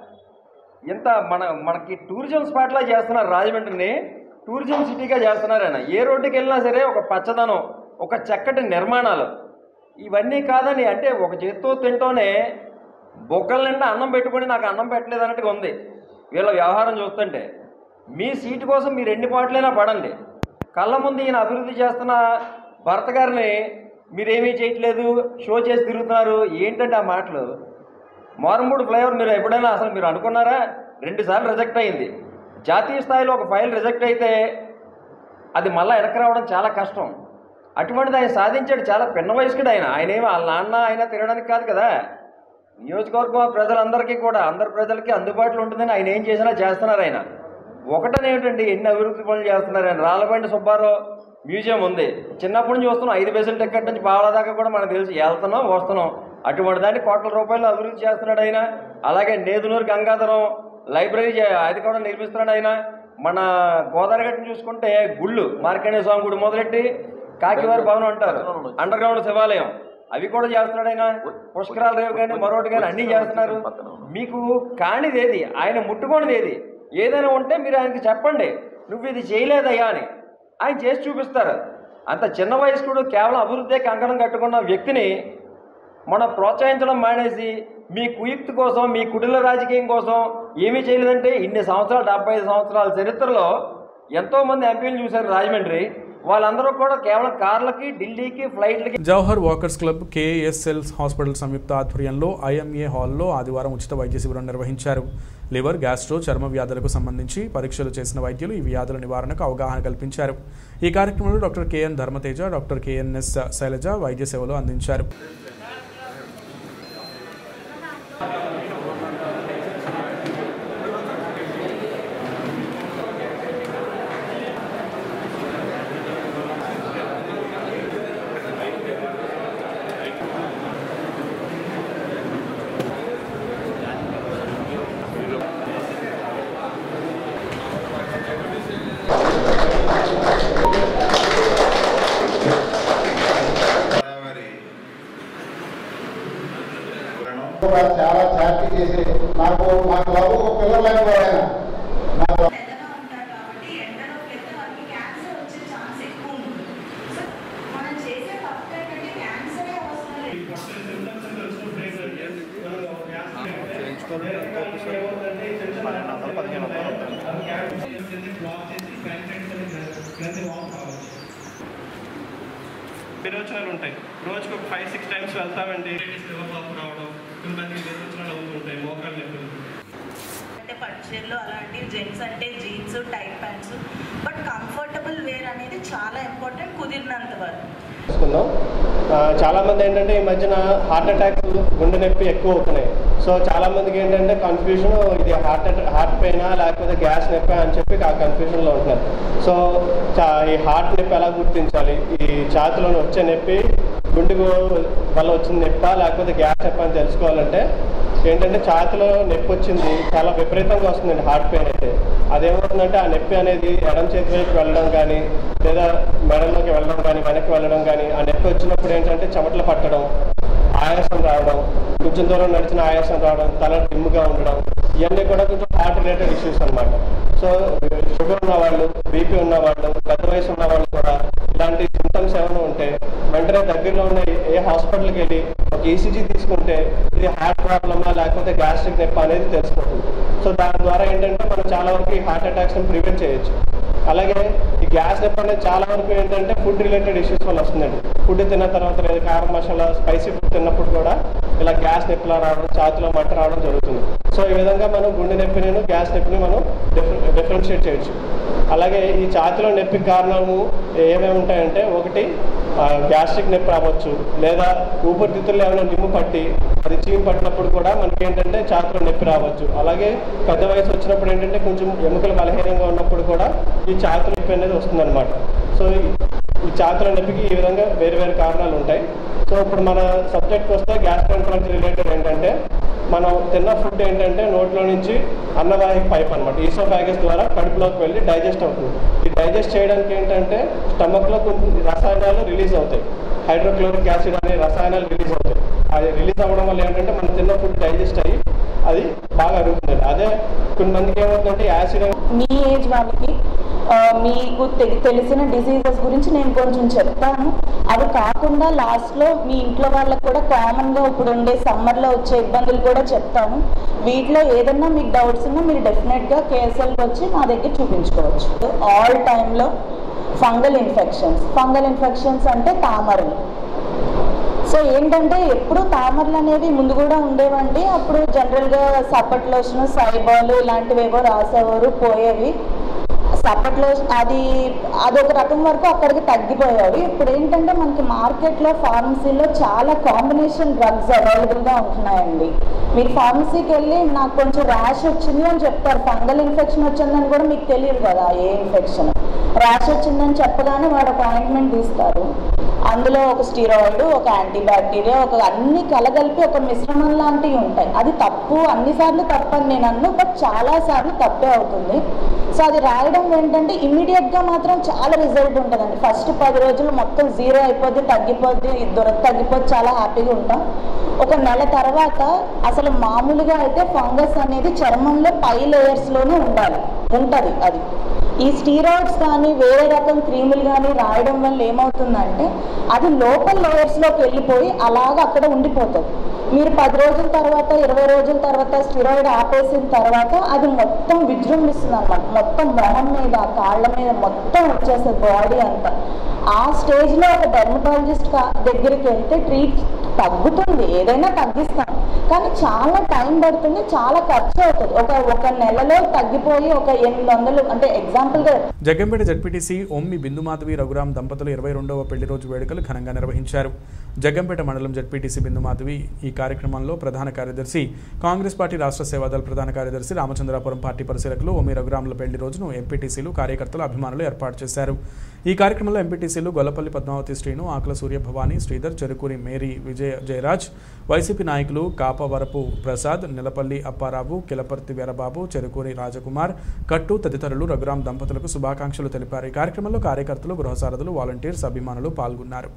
ఇంత మన మనకి టూరిజం స్పాట్లా చేస్తున్నారు రాజమండ్రిని టూరిజం సిటీగా చేస్తున్నారు ఆయన ఏ రోడ్డుకి వెళ్ళినా సరే ఒక పచ్చదనం ఒక చక్కటి నిర్మాణాలు ఇవన్నీ కాదని అంటే ఒక చేత్తో తింటూనే బొగ్గల నిండా అన్నం పెట్టుకొని నాకు అన్నం పెట్టలేదు అన్నట్టుగా ఉంది వీళ్ళ వ్యవహారం చూస్తుంటే మీ సీటు కోసం మీరు ఎన్ని పాటలైనా పడండి కళ్ళ ముందు ఈయన అభివృద్ధి చేస్తున్న భర్త గారిని మీరేమీ చేయట్లేదు షో చేసి తిరుగుతున్నారు ఏంటంటే ఆ మాటలు మారుమూడు ఫ్లైఓవర్ మీరు ఎప్పుడైనా అసలు మీరు అనుకున్నారా రెండు సార్లు రిజెక్ట్ అయింది జాతీయ స్థాయిలో ఒక ఫైల్ రిజెక్ట్ అయితే అది మళ్ళీ వెనక్కి రావడం చాలా కష్టం అటువంటిది ఆయన సాధించాడు చాలా పిన్న వయస్కుడు ఆయన ఆయన ఏమి వాళ్ళ నాన్న ఆయన తినడానికి కాదు కదా నియోజకవర్గం ప్రజలందరికీ కూడా అందరి ప్రజలకి అందుబాటులో ఉంటుందని ఆయన ఏం చేసినా చేస్తున్నారు ఆయన ఒకటనే ఏమిటండి ఎన్ని అభివృద్ధి పనులు చేస్తున్నారు ఆయన రాళ్ళబండి సుబ్బారావు మ్యూజియం ఉంది చిన్నప్పటి నుంచి వస్తున్నాం ఐదు పైసలు టికెట్ నుంచి పావలా దాకా కూడా మనకు తెలిసి వెళ్తున్నాం వస్తున్నాం అటువంటి దాన్ని కోట్ల రూపాయలు అభివృద్ధి చేస్తున్నాడు ఆయన అలాగే నేదునూరు గంగాధరం లైబ్రరీ చే- అది కూడా నిర్మిస్తున్నాడు ఆయన మన గోదావరి గట్టును చూసుకుంటే గుళ్ళు మార్కండేయ స్వామి గుడి మొదలెట్టి కాకివారి భవనం అంటారు అండర్ గ్రౌండ్ శివాలయం అవి కూడా చేస్తున్నాడు ఆయన పుష్కరాల రేవు కానీ మరొకటి కానీ అన్నీ చేస్తున్నారు మీకు కానిది ఏది ఆయన ముట్టుకోనిది ఏది ఏదైనా ఉంటే మీరు ఆయనకి చెప్పండి నువ్వు ఇది చేయలేదయ్యా అని ఆయన చేసి చూపిస్తారు అంత చిన్న వయస్కుడు కేవలం అభివృద్ధి కంకణం కట్టుకున్న వ్యక్తిని మనం ప్రోత్సహించడం మానేసి మీ కుయుక్తి కోసం మీ కుటిల రాజకీయం కోసం ఏమీ చేయలేదంటే ఇన్ని సంవత్సరాలు డెబ్బై ఐదు సంవత్సరాల చరిత్రలో ఎంతోమంది ఎంపీలు చూశారు రాజమండ్రి వాళ్ళందరూ కూడా కేవలం కార్లకి ఢిల్లీకి ఫ్లైట్లకి Jawahar walkers club KSL hospital సంయుక్త ఆధ్వర్యంలో ఐఎంఏ హాల్లో ఆదివారం ఉచిత వైద్య శిబిరం నిర్వహించారు లివర్ గ్యాస్ట్రో చర్మ వ్యాధులకు సంబంధించి పరీక్షలు చేసిన వైద్యులు ఈ వ్యాధుల నివారణకు అవగాహన కల్పించారు ఈ కార్యక్రమంలో doctor KN Dharmateja doctor KNS Sailaja వైద్య సేవలు అందించారు కూడా చాలా చాటి చేసి నాకు నాకు బాబు ఒక పిల్లలు లేకపోతే ఆయన నాకు విరోచనాలు ఉంటాయి రోజుకు ఒక ఫైవ్ సిక్స్ టైమ్స్ వెళ్తామండి బాబు రావడం కొంతమంది విరోచనాలు అవుతుంటాయి మోకాలు నొప్పులు అంటే పట్టుచీరలు అలాంటి జెంట్స్ అంటే jeans tight pants but comfortable wear అనేది చాలా ఇంపార్టెంట్ కుదిరినంత వరకు తీసుకుందాం ఆ, చాలామంది ఏంటంటే ఈ మధ్యన హార్ట్ అటాక్స్ గుండె నొప్పి ఎక్కువ అవుతున్నాయి సో చాలామందికి ఏంటంటే కన్ఫ్యూజన్ ఇది హార్ట్ అటా హార్ట్ పెయినా లేకపోతే గ్యాస్ నొప్పి అని చెప్పి ఆ కన్ఫ్యూజన్లో ఉంటున్నారు సో చా ఈ హార్ట్ నొప్పి ఎలా గుర్తించాలి ఈ ఛాతిలో వచ్చే నొప్పి గుండెకు వల్ల వచ్చిన నొప్పా లేకపోతే గ్యాస్ నొప్పి అని తెలుసుకోవాలంటే ఏంటంటే ఛాతిలో నొప్పి వచ్చింది చాలా విపరీతంగా వస్తుందండి హార్ట్ పెయిన్ అయితే అదేమవుతుందంటే ఆ నొప్పి అనేది ఎడం చేతి వైపు వెళ్ళడం కానీ లేదా మెడలోకి వెళ్ళడం కానీ వెనక్కి వెళ్ళడం కానీ ఆ నొప్పి వచ్చినప్పుడు ఏంటంటే చెమటలు పట్టడం ఆయాసం రావడం కొంచెం దూరం నడిచిన ఆయాసం రావడం తల డిమ్ముగా ఉండడం ఇవన్నీ కూడా కొంచెం హార్ట్ రిలేటెడ్ ఇష్యూస్ అన్నమాట సో షుగర్ ఉన్న వాళ్ళు బీపీ ఉన్న వాళ్ళు పెద్ద వయసు ఉన్న వాళ్ళు కూడా ఇలాంటి సింటమ్స్ ఏమైనా ఉంటే వెంటనే దగ్గరలో ఉన్న ఏ హాస్పిటల్కి వెళ్ళి ఒక ఈసీజీ తీసుకుంటే ఇది హార్ట్ ప్రాబ్లమా లేకపోతే గ్యాస్ట్రిక్ నొప్పి అనేది తెలిసిపోతుంది సో దాని ద్వారా ఏంటంటే మనం చాలా వరకు ఈ హార్ట్ అటాక్స్ని ప్రివెంట్ చేయొచ్చు అలాగే ఈ గ్యాస్ నొప్పి అనేది చాలా వరకు ఏంటంటే ఫుడ్ రిలేటెడ్ ఇష్యూస్ వల్ల వస్తుందండి ఫుడ్ తిన్న తర్వాత లేదా కారం మసాలా స్పైసీ ఫుడ్ తిన్నప్పుడు కూడా ఇలా గ్యాస్ నొప్పిలా రావడం ఛాతిలో మంట రావడం జరుగుతుంది సో ఈ విధంగా మనం గుండె నొప్పిని గ్యాస్ నొప్పిని మనం డిఫరె డిఫరెన్షియేట్ చేయొచ్చు అలాగే ఈ ఛాతిలో నొప్పికి కారణము ఏమేమి ఉంటాయంటే ఒకటి గ్యాస్ట్రిక్ నొప్పి రావచ్చు లేదా ఊపిరితిత్తుల్లో ఏమైనా నిమ్ము పట్టి అది చీము పట్టినప్పుడు కూడా మనకి ఏంటంటే ఛాతిలో నొప్పి రావచ్చు అలాగే పెద్ద వయసు వచ్చినప్పుడు ఏంటంటే కొంచెం ఎముకలు బలహీనంగా ఉన్నప్పుడు కూడా ఈ ఛాతి నొప్పి అనేది వస్తుందన్నమాట సో ఈ- ఈ ఛాతిలో నొప్పికి ఈ విధంగా వేరు వేరు కారణాలు ఉంటాయి సో ఇప్పుడు మన సబ్జెక్ట్కి వస్తే గ్యాస్ట్రాంట్రాలజీ రిలేటెడ్ ఏంటంటే మనం తిన్న ఫుడ్ ఏంటంటే నోట్లో నుంచి అన్నవాహిక పైప్ అనమాట ఈసోఫాగస్ ద్వారా కడుపులోకి వెళ్ళి డైజెస్ట్ అవుతుంది ఈ డైజెస్ట్ చేయడానికి ఏంటంటే స్టమక్లో కొన్ని రసాయనాలు రిలీజ్ అవుతాయి హైడ్రోక్లోరిక్ యాసిడ్ అనే రసాయనాలు రిలీజ్ అవుతాయి అది రిలీజ్ అవ్వడం వల్ల ఏంటంటే మనం తిన్న ఫుడ్ డైజెస్ట్ అయ్యి అది బాగా అరుగుతుంది అదే కొంతమందికి ఏమవుతుందంటే యాసిడ్ మీ ఏజ్ వాళ్ళకి ఆ, మీకు తె- తెలిసిన డిసీజెస్ గురించి నేను కొంచెం చెప్తాను అవి కాకుండా లాస్ట్లో మీ ఇంట్లో వాళ్ళకి కూడా కామన్గా ఇప్పుడు ఉండే సమ్మర్లో వచ్చే ఇబ్బందులు కూడా చెప్తాను వీటిలో ఏదన్నా మీకు డౌట్స్ ఉన్నా మీరు డెఫినెట్గా కేఎస్ఎల్కి వచ్చి మా దగ్గర చూపించుకోవచ్చు ఆల్ టైంలో ఫంగల్ ఇన్ఫెక్షన్స్ ఫంగల్ ఇన్ఫెక్షన్స్ అంటే తామరలు సో ఏంటంటే ఎప్పుడు తామరలు అనేవి ముందు కూడా ఉండేవండి అప్పుడు జనరల్గా సపట్ లోషన్ సైబాల్ ఇలాంటివి ఏవో రాసేవారు పోయేవి సపట్ లోషన్ అది అదొక రకం వరకు అక్కడికి తగ్గిపోయావి ఇప్పుడు ఏంటంటే మనకి మార్కెట్లో ఫార్మసీలో చాలా కాంబినేషన్ డ్రగ్స్ అవైలబుల్గా ఉంటున్నాయండి మీరు ఫార్మసీకి వెళ్ళి నాకు కొంచెం ర్యాష్ వచ్చింది అని చెప్తారు ఫంగల్ ఇన్ఫెక్షన్ వచ్చిందని కూడా మీకు తెలియదు కదా ఏ ఇన్ఫెక్షన్ ర్యాష్ వచ్చిందని చెప్పగానే వాడు ఒక ఆయింట్మెంట్ తీస్తారు అందులో ఒక స్టీరాయిడ్ ఒక యాంటీ బ్యాక్టీరియా ఒక అన్ని కలగలిపి ఒక మిశ్రమం లాంటివి ఉంటాయి అది తప్పు అన్నిసార్లు తప్పు అని నేను అన్ను బట్ చాలా సార్లు తప్పే అవుతుంది సో అది రాయడం ఏంటంటే ఇమీడియట్ గా మాత్రం చాలా రిజల్ట్ ఉంటుందండి ఫస్ట్ పది రోజులు మొత్తం జీరో అయిపోద్ది తగ్గిపోద్ది దొరక తగ్గిపోద్ది చాలా హ్యాపీగా ఉంటాం ఒక నెల తర్వాత అసలు మామూలుగా అయితే ఫంగస్ అనేది చర్మంలో పై లేయర్స్ లోనే ఉండాలి ఉంటది అది ఈ స్టీరాయిడ్స్ కానీ వేరే రకం క్రీములు కానీ రాయడం వల్ల ఏమవుతుందంటే అది లోపల లేయర్స్ లోకి వెళ్ళిపోయి అలాగ అక్కడ ఉండిపోతుంది మీరు పది రోజుల తర్వాత ఇరవై రోజుల తర్వాత స్టిరాయిడ్ ఆపేసిన తర్వాత అది మొత్తం విజృంభిస్తుంది అనమాట మొత్తం మొహం మీద కాళ్ళ మీద మొత్తం వచ్చేస్తుంది బాడీ అంతా ఆ స్టేజ్ లో ఒక డెర్మటాలజిస్ట్ దగ్గరికి వెళ్తే ట్రీట్ తగ్గుతుంది ఏదైనా తగ్గిస్తాం కానీ చాలా టైం పడుతుంది చాలా ఖర్చు అవుతుంది ఒక ఒక నెలలో తగ్గిపోయి ఒక ఎనిమిది వందలు అంటే ఎగ్జాంపుల్ గా జగ్గంపేట జడ్పీటీసీ ఒమ్మి బిందుమాధవి రఘురాం దంపతులు ఇరవై రెండవ పెళ్లి రోజు వేడుకలు ఘనంగా నిర్వహించారు జగ్గంపేట మండలం జడ్పీటీసీ బిందుమాధవి ఈ కార్యక్రమంలో ప్రధాన కార్యదర్శి కాంగ్రెస్ పార్టీ రాష్ట్ర సేవాదళ ప్రధాన కార్యదర్శి రామచంద్రాపురం పార్టీ పరిశీలకులు ఒమ్మి రఘురాముల పెళ్లి రోజును ఎంపీటీసీలు కార్యకర్తలు అభిమానులు ఏర్పాటు చేశారు ఈ కార్యక్రమంలో ఎంపీటీసీలు గొల్లపల్లి పద్మావతి శ్రీను ఆకుల సూర్య భవానీ శ్రీధర్ చెరుకూరి మేరీ విజయ జయరాజ్ వైసీపీ నాయకులు కాపవరపు ప్రసాద్ నిలపల్లి అప్పారావు కిలపర్తి వీరబాబు చెరుకూరి రాజకుమార్ కట్టు తదితరులు రఘురాం దంపతులకు శుభాకాంక్షలు తెలిపారు ఈ కార్యక్రమంలో కార్యకర్తలు గృహసారథులు వాలంటీర్స్ అభిమానులు పాల్గొన్నారు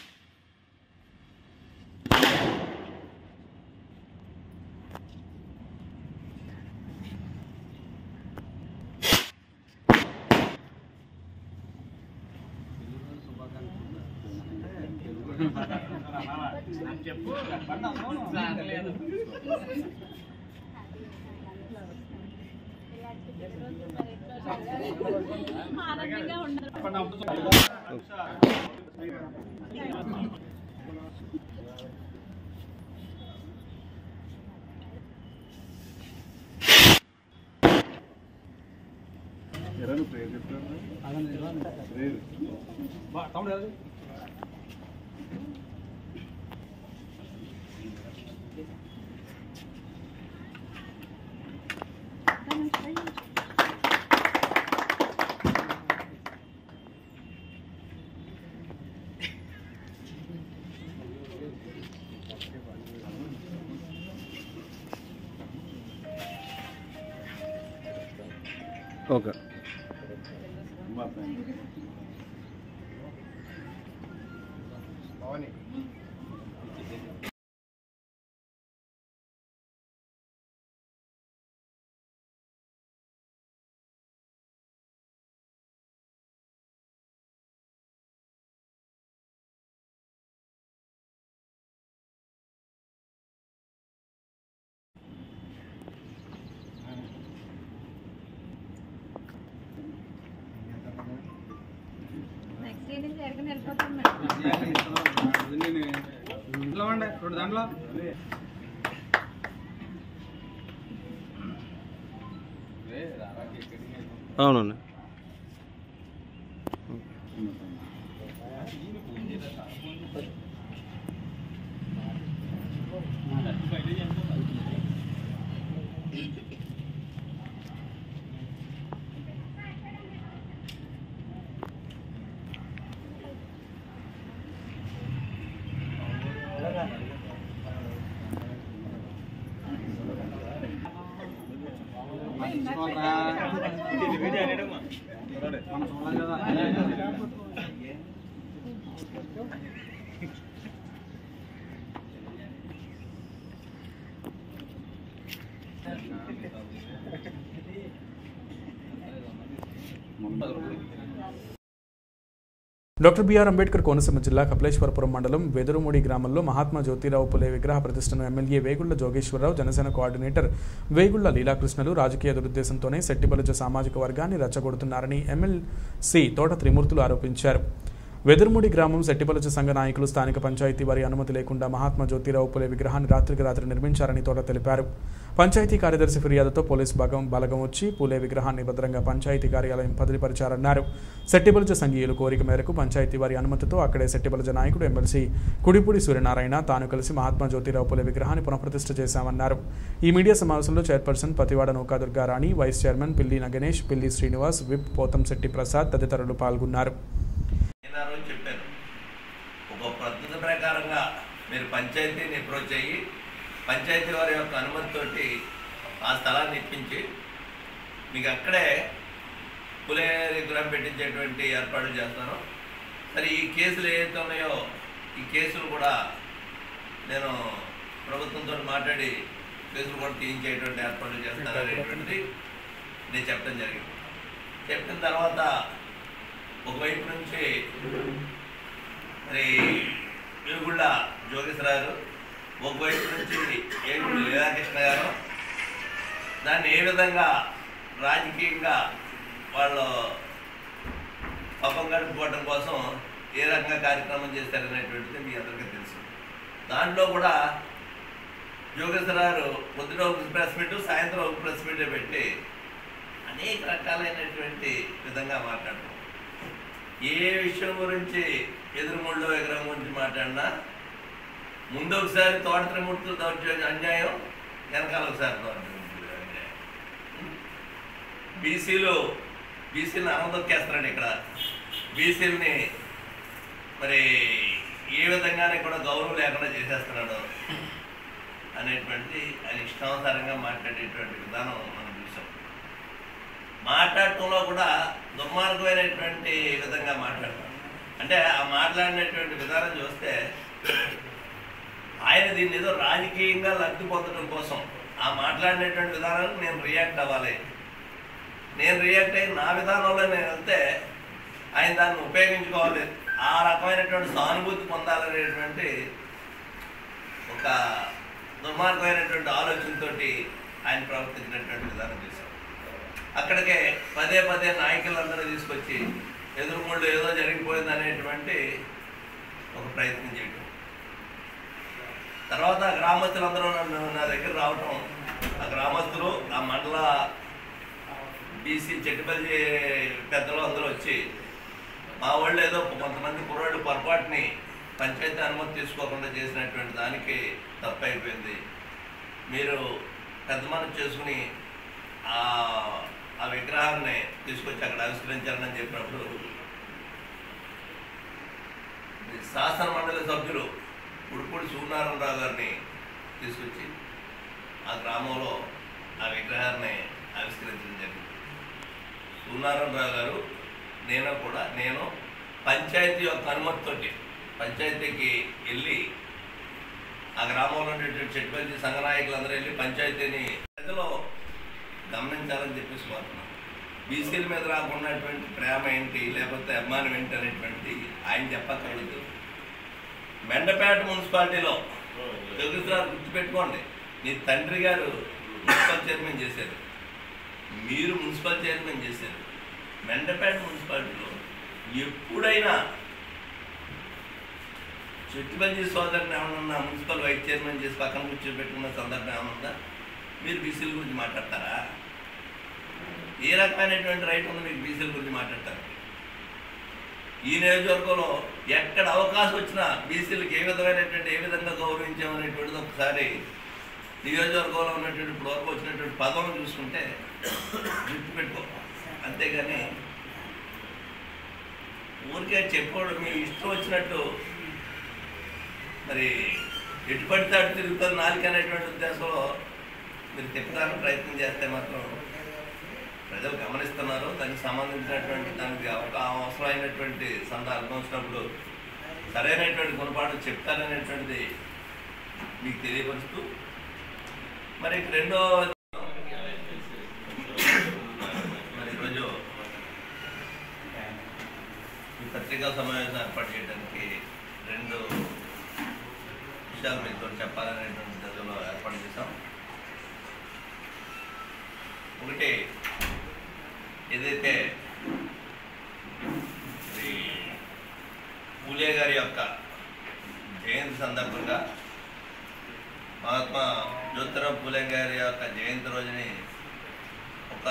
ఓకే రెండు దాంట్లో అవునండి డాక్టర్ బిఆర్ అంబేద్కర్ కోనసీమ జిల్లా కపిలేశ్వరపురం మండలం వెదురుముడి గ్రామంలో మహాత్మా జ్యోతిరావు పులే విగ్రహ ప్రతిష్టను ఎమ్మెల్యే వేగుళ్ల జోగేశ్వరరావు జనసేన కోఆర్డినేటర్ వేగుళ్ల లీలాకృష్ణలు రాజకీయ దురుద్దేశంతోనే శెట్టిబలుజ సామాజిక వర్గాన్ని రెచ్చగొడుతున్నారని ఎమ్మెల్సీ తోట త్రిమూర్తులు ఆరోపించారు వెదురుముడి గ్రామం సెట్టిపలచ సంఘ నాయకులు స్థానిక పంచాయతీ వారి అనుమతి లేకుండా మహాత్మా జ్యోతిరావు పులే విగ్రహాన్ని రాత్రికి రాత్రి నిర్మించారని తోట తెలిపారు పంచాయతీ కార్యదర్శి ఫిర్యాదుతో పోలీసు బగం బలగం వచ్చి పూలే విగ్రహాన్ని భద్రంగా పంచాయతీ కార్యాలయం బదిలీపరిచారన్నారు సెట్టిబలజ సంఘీయులు కోరిక మేరకు పంచాయతీ వారి అనుమతితో అక్కడే సెట్టిబలజ నాయకుడు ఎమ్మెల్సీ కుడిపూడి సూర్యనారాయణ తాను కలిసి మహాత్మా జ్యోతిరావు పులే విగ్రహాన్ని పునఃప్రతిష్ఠ చేశామన్నారు ఈ మీడియా సమావేశంలో chairperson Pativada Naukadurga Rani vice chairman Pilli Naganesh పిల్లి శ్రీనివాస్ విప్ పోతంశెట్టి ప్రసాద్ తదితరులు పాల్గొన్నారు నేను ఆ రోజు చెప్పాను ఒక పద్ధతి ప్రకారంగా మీరు పంచాయతీని అప్రోచ్ అయ్యి పంచాయతీ వారి యొక్క అనుమతితోటి ఆ స్థలాన్ని ఇప్పించి మీకు అక్కడే పులే విగ్రహం పెట్టించేటువంటి ఏర్పాట్లు చేస్తాను సరే ఈ కేసులు ఏవైతే ఉన్నాయో ఈ కేసులు కూడా నేను ప్రభుత్వంతో మాట్లాడి కేసులు కూడా తీయించేటువంటి ఏర్పాట్లు చేస్తాను అనేటువంటిది నేను చెప్పడం జరిగింది చెప్పిన తర్వాత ఒకవైపు నుంచి మరి ఏగుళ్ళ జోగేశ్వరరావు గారు ఒకవైపు నుంచి ఏగుళ్ళ లీలాకృష్ణ గారు దాన్ని ఏ విధంగా రాజకీయంగా వాళ్ళు పాపం గడుపుకోవడం కోసం ఏ రకంగా కార్యక్రమం చేస్తారనేటువంటిది మీ అందరికీ తెలుసు దాంట్లో కూడా జోగేశ్వరరావు గారు పొద్దున ఒక ప్రెస్ మీట్ సాయంత్రం ఒక ప్రెస్ మీట్ పెట్టి అనేక రకాలైనటువంటి విధంగా మాట్లాడటం ఏ విషయం గురించి ఎదురుముళ్ళు విగ్రహం గురించి మాట్లాడినా ముందు ఒకసారి తోట త్రిమూర్తులు దౌర్జన్యం అన్యాయం వెనకాల ఒకసారి తోట త్రిమూర్తులు అన్యాయం బీసీలు బీసీలను అనదొక్కేస్తున్నాడు ఇక్కడ బీసీలని మరి ఏ విధంగానే కూడా గౌరవం లేకుండా చేసేస్తున్నాడు అనేటువంటి ఆయన ఇష్టానుసారంగా మాట్లాడేటువంటి విధానం మనం చూసాం మాట్లాడటంలో కూడా దుర్మార్గమైనటువంటి విధంగా మాట్లాడతాం అంటే ఆ మాట్లాడినటువంటి విధానం చూస్తే ఆయన దీన్ని ఏదో రాజకీయంగా లబ్ధి పొందడం కోసం ఆ మాట్లాడినటువంటి విధానానికి నేను రియాక్ట్ అవ్వాలి నేను రియాక్ట్ అయ్యి నా విధానంలో నేను వెళ్తే ఆయన దాన్ని ఉపయోగించుకోవాలి ఆ రకమైనటువంటి సానుభూతి పొందాలనేటువంటి ఒక దుర్మార్గమైనటువంటి ఆలోచనతోటి ఆయన ప్రవర్తించినటువంటి విధానం చేశాం అక్కడికే పదే పదే నాయకులందరూ తీసుకొచ్చి ఎదురుముళ్ళు ఏదో జరిగిపోయింది అనేటువంటి ఒక ప్రయత్నం చేయటం తర్వాత ఆ గ్రామస్తులందరూ నన్ను నా దగ్గర రావటం ఆ గ్రామస్తులు ఆ మండల బీసీ చెట్టుపల్లి పెద్దలు అందరూ వచ్చి మా వాళ్ళు ఏదో కొంతమంది కుర్రాళ్ళు పొరపాటుని పంచాయతీ అనుమతి తీసుకోకుండా చేసినటువంటి దానికి తప్పైపోయింది మీరు పెద్ద మనసు చేసుకుని ఆ ఆ విగ్రహాన్ని తీసుకొచ్చి అక్కడ ఆవిష్కరించాలని చెప్పినప్పుడు ఈ శాసన మండలి సభ్యులు ఉడుపూడి సూర్యనారాయణరావు గారిని తీసుకొచ్చి ఆ గ్రామంలో ఆ విగ్రహాన్ని ఆవిష్కరించడం జరిగింది సూర్యనారాయణరావు గారు నేను కూడా నేను పంచాయతీ యొక్క అనుమతితోటి పంచాయతీకి వెళ్ళి ఆ గ్రామంలో ఉండేటువంటి చెట్టుపల్లి సంఘ నాయకులందరూ వెళ్ళి పంచాయతీని ప్రజలు గమనించాలని చెప్పేసి కోరుతున్నాను బీసీల మీద రాకున్నటువంటి ప్రేమ ఏంటి లేకపోతే అభిమానం ఏంటి అనేటువంటి ఆయన చెప్పక్కర్లేదు మెండపేట మున్సిపాలిటీలో జగదీశ్వరావు గుర్తుపెట్టుకోండి నీ తండ్రి గారు మున్సిపల్ చైర్మన్ చేశారు మీరు మున్సిపల్ చైర్మన్ చేశారు మెండపేట మున్సిపాలిటీలో ఎప్పుడైనా చెట్టుపల్లి సోదరుని ఏమన్నా మున్సిపల్ వైస్ చైర్మన్ చేసి పక్కన కూర్చోబెట్టుకున్న సందర్భం ఏమన్నా ఉందా మీరు బీసీల గురించి మాట్లాడతారా ఏ రకమైనటువంటి రైట్ ఉంది మీకు బీసీల గురించి మాట్లాడతారు ఈ నియోజకవర్గంలో ఎక్కడ అవకాశం వచ్చినా బీసీలకు ఏ విధమైనటువంటి ఏ విధంగా గౌరవించామనేటువంటిది ఒకసారి నియోజకవర్గంలో ఉన్నటువంటి ఇప్పుడు వరకు వచ్చినటువంటి పదవులు చూసుకుంటే గుర్తుపెట్టుకో అంతేగాని ఊరికే చెప్పడం మీ ఇష్టం వచ్చినట్టు మరి ఎటు పడితే అటు తిరుగుతుంది నాలుగు అనేటువంటి ఉద్దేశంలో మీరు తిప్పడానికి ప్రయత్నం చేస్తే మాత్రం ప్రజలు గమనిస్తున్నారు దానికి సంబంధించినటువంటి దానికి ఒక అవసరమైనటువంటి సందర్భం వచ్చినప్పుడు సరైనటువంటి గుణపాఠం చెప్తారనేటువంటిది మీకు తెలియపరుస్తూ మరి రెండో మరి ఈరోజు ఈ పత్రికా సమావేశం ఏర్పాటు చేయడానికి రెండు విషయాలు మీతో చెప్పాలనేటువంటి దశలో ఏర్పాటు చేశాం ఒకటి ఏదైతే ఈ పూలే గారి యొక్క జయంతి సందర్భంగా మహాత్మా జ్యోతిరావు పూలే గారి యొక్క జయంతి రోజుని ఒక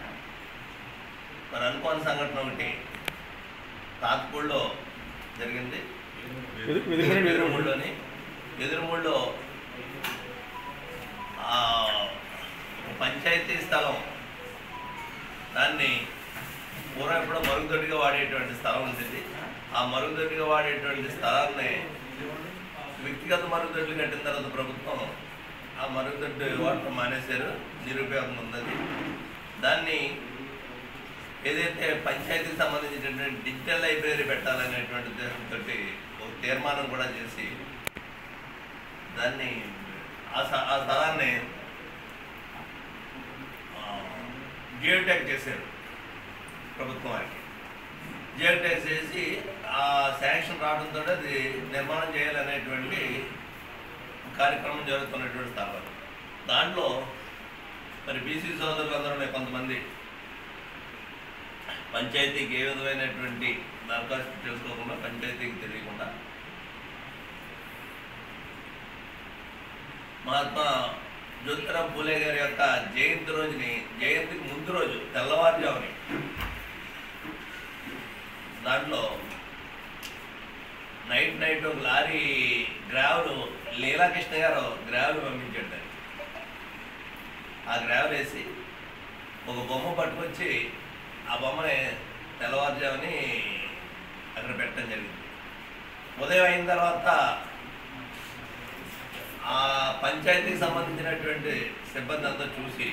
మరి అనుకోని సంఘటన ఒకటి తాత్పూడిలో జరిగింది ఎదురు- ఎదురుమూడి- ఎదురుమూడిలోని ఎదురుమూడిలో ఆ, ఒక పంచాయతీ స్థలం దాన్ని పూర్వం ఎప్పుడో మరుగుదొడ్డిగా వాడేటువంటి స్థలం ఉంటుంది ఆ మరుగుదొడ్డిగా వాడేటువంటి స్థలాన్ని వ్యక్తిగత మరుగుదొడ్లు కట్టిన తర్వాత ప్రభుత్వం ఆ మరుగుదొడ్డి వాడటం మానేశారు నిరుపయోగం ఉందని దాన్ని ఏదైతే పంచాయతీకి సంబంధించినటువంటి డిజిటల్ లైబ్రరీ పెట్టాలనేటువంటి ఉద్దేశంతో ఒక తీర్మానం కూడా చేసి దాన్ని ఆ స- ఆ స్థలాన్ని జియోటెక్ చేశారు ప్రభుత్వం వారికి జియోటెక్ చేసి ఆ శాంక్షన్ రావడంతో అది నిర్మాణం చేయాలనేటువంటి కార్యక్రమం జరుగుతున్నటువంటి స్థలం దాంట్లో మరి బీసీ సోదరులందరూ కొంతమంది పంచాయతీకి ఏ విధమైనటువంటి దరఖాస్తు చేసుకోకుండా పంచాయతీకి తెలియకుండా మహాత్మా జ్యోతిరావు పూలే గారి యొక్క జయంతి రోజుని జయంతికి ముందు రోజు తెల్లవారుజాముని దాంట్లో నైట్ నైట్ ఒక లారీ గ్రావెల్ లీలాకృష్ణ గారు గ్రావెల్ పంపించాడు దానికి. ఆ గ్రావెల్ వేసి ఒక బొమ్మ పట్టుకొచ్చి ఆ బొమ్మని తెల్లవారుజాముని అక్కడ పెట్టడం జరిగింది ఉదయం అయిన తర్వాత ఆ పంచాయతీకి సంబంధించినటువంటి సిబ్బంది అంతా చూసి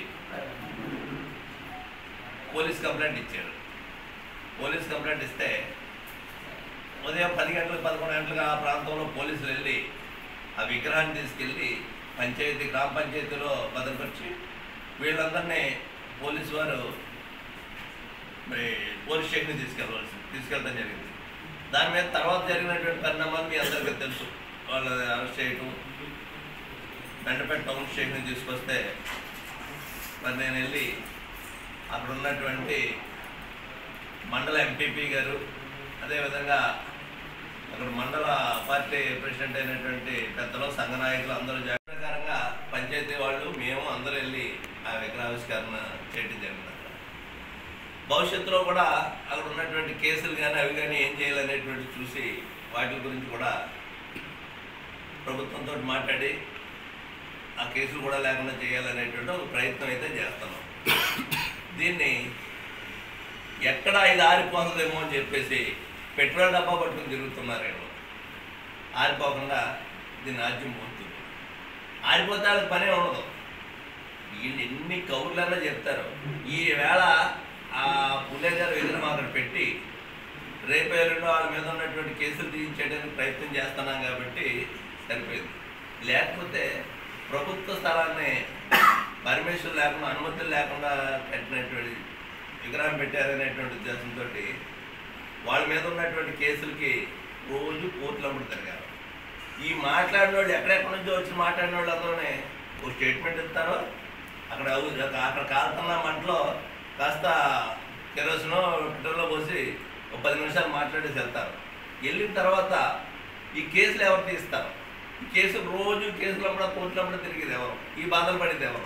పోలీస్ కంప్లైంట్ ఇచ్చారు పోలీస్ కంప్లైంట్ ఇస్తే ఉదయం పది గంటలకు పదకొండు గంటలకు ఆ ప్రాంతంలో పోలీసులు వెళ్ళి ఆ విగ్రహాన్ని తీసుకెళ్ళి పంచాయతీ గ్రామ పంచాయతీలో భద్రపరిచి వీళ్ళందరినీ పోలీసు వారు మరి పోలీస్ స్టేషన్కి తీసుకెళ్ళవలసి తీసుకెళ్ళడం జరిగింది దాని మీద తర్వాత జరిగినటువంటి పరిణామాలు మీ అందరికీ తెలుసు వాళ్ళు అరెస్ట్ చేయటం దండపేట టౌన్ స్టేషన్ తీసుకొస్తే మరి నేను వెళ్ళి అక్కడ ఉన్నటువంటి మండల ఎంపీపీ గారు అదేవిధంగా అక్కడ మండల పార్టీ ప్రెసిడెంట్ అయినటువంటి పెద్దలు సంఘ నాయకులు అందరూ జాగ్రత్త ప్రకారంగా పంచాయతీ వాళ్ళు మేము అందరూ వెళ్ళి ఆ విగ్రహావిష్కరణ చేయడం జరిగింది అక్కడ. భవిష్యత్తులో కూడా అక్కడ ఉన్నటువంటి కేసులు కానీ అవి కానీ ఏం చేయాలనేటువంటి చూసి వాటి గురించి కూడా ప్రభుత్వంతో మాట్లాడి ఆ కేసులు కూడా లేకుండా చేయాలనేటువంటి ఒక ప్రయత్నం అయితే చేస్తున్నాం దీన్ని ఎక్కడ ఇది ఆరిపోతుందేమో అని చెప్పేసి పెట్రోల్ డబ్బా పట్టుకుని తిరుగుతున్నారేమో ఆరిపోకుండా దీన్ని ఆజ్యం పోతుంది ఆరిపోతే వాళ్ళకి పనే ఉండదు వీళ్ళు ఎన్ని కౌర్లన్నా చెప్తారు ఈ వేళ ఆ పుల్లే గారు విగ్రహం అక్కడ పెట్టి రేపు ఎల్లుండో వాళ్ళ మీద ఉన్నటువంటి కేసులు తీయించేయడానికి ప్రయత్నం చేస్తున్నాం కాబట్టి సరిపోయింది లేకపోతే ప్రభుత్వ స్థలాన్ని పర్మిషన్ లేకుండా అనుమతులు లేకుండా కట్టినటువంటి విగ్రహం పెట్టారనేటువంటి ఉద్దేశంతో వాళ్ళ మీద ఉన్నటువంటి కేసులకి రోజు కోర్టులు అమ్ముడు తిరగాలి ఈ మాట్లాడిన వాళ్ళు ఎక్కడెక్కడి నుంచో వచ్చి మాట్లాడిన వాళ్ళు అందరూనే ఒక స్టేట్మెంట్ ఇస్తారు అక్కడ అవు- అక్కడ కాలుతున్న మంటలో కాస్త కెరోసినో పెట్రోల్లో పోసి ఒక పది నిమిషాలు మాట్లాడేసి వెళ్తారు వెళ్ళిన తర్వాత ఈ కేసులు ఎవరు తీస్తారు ఈ కేసులు రోజు కేసులు అప్పుడు కోర్టులు అప్పుడు తిరిగేది ఎవరు ఈ బాధలు పడేది ఎవరు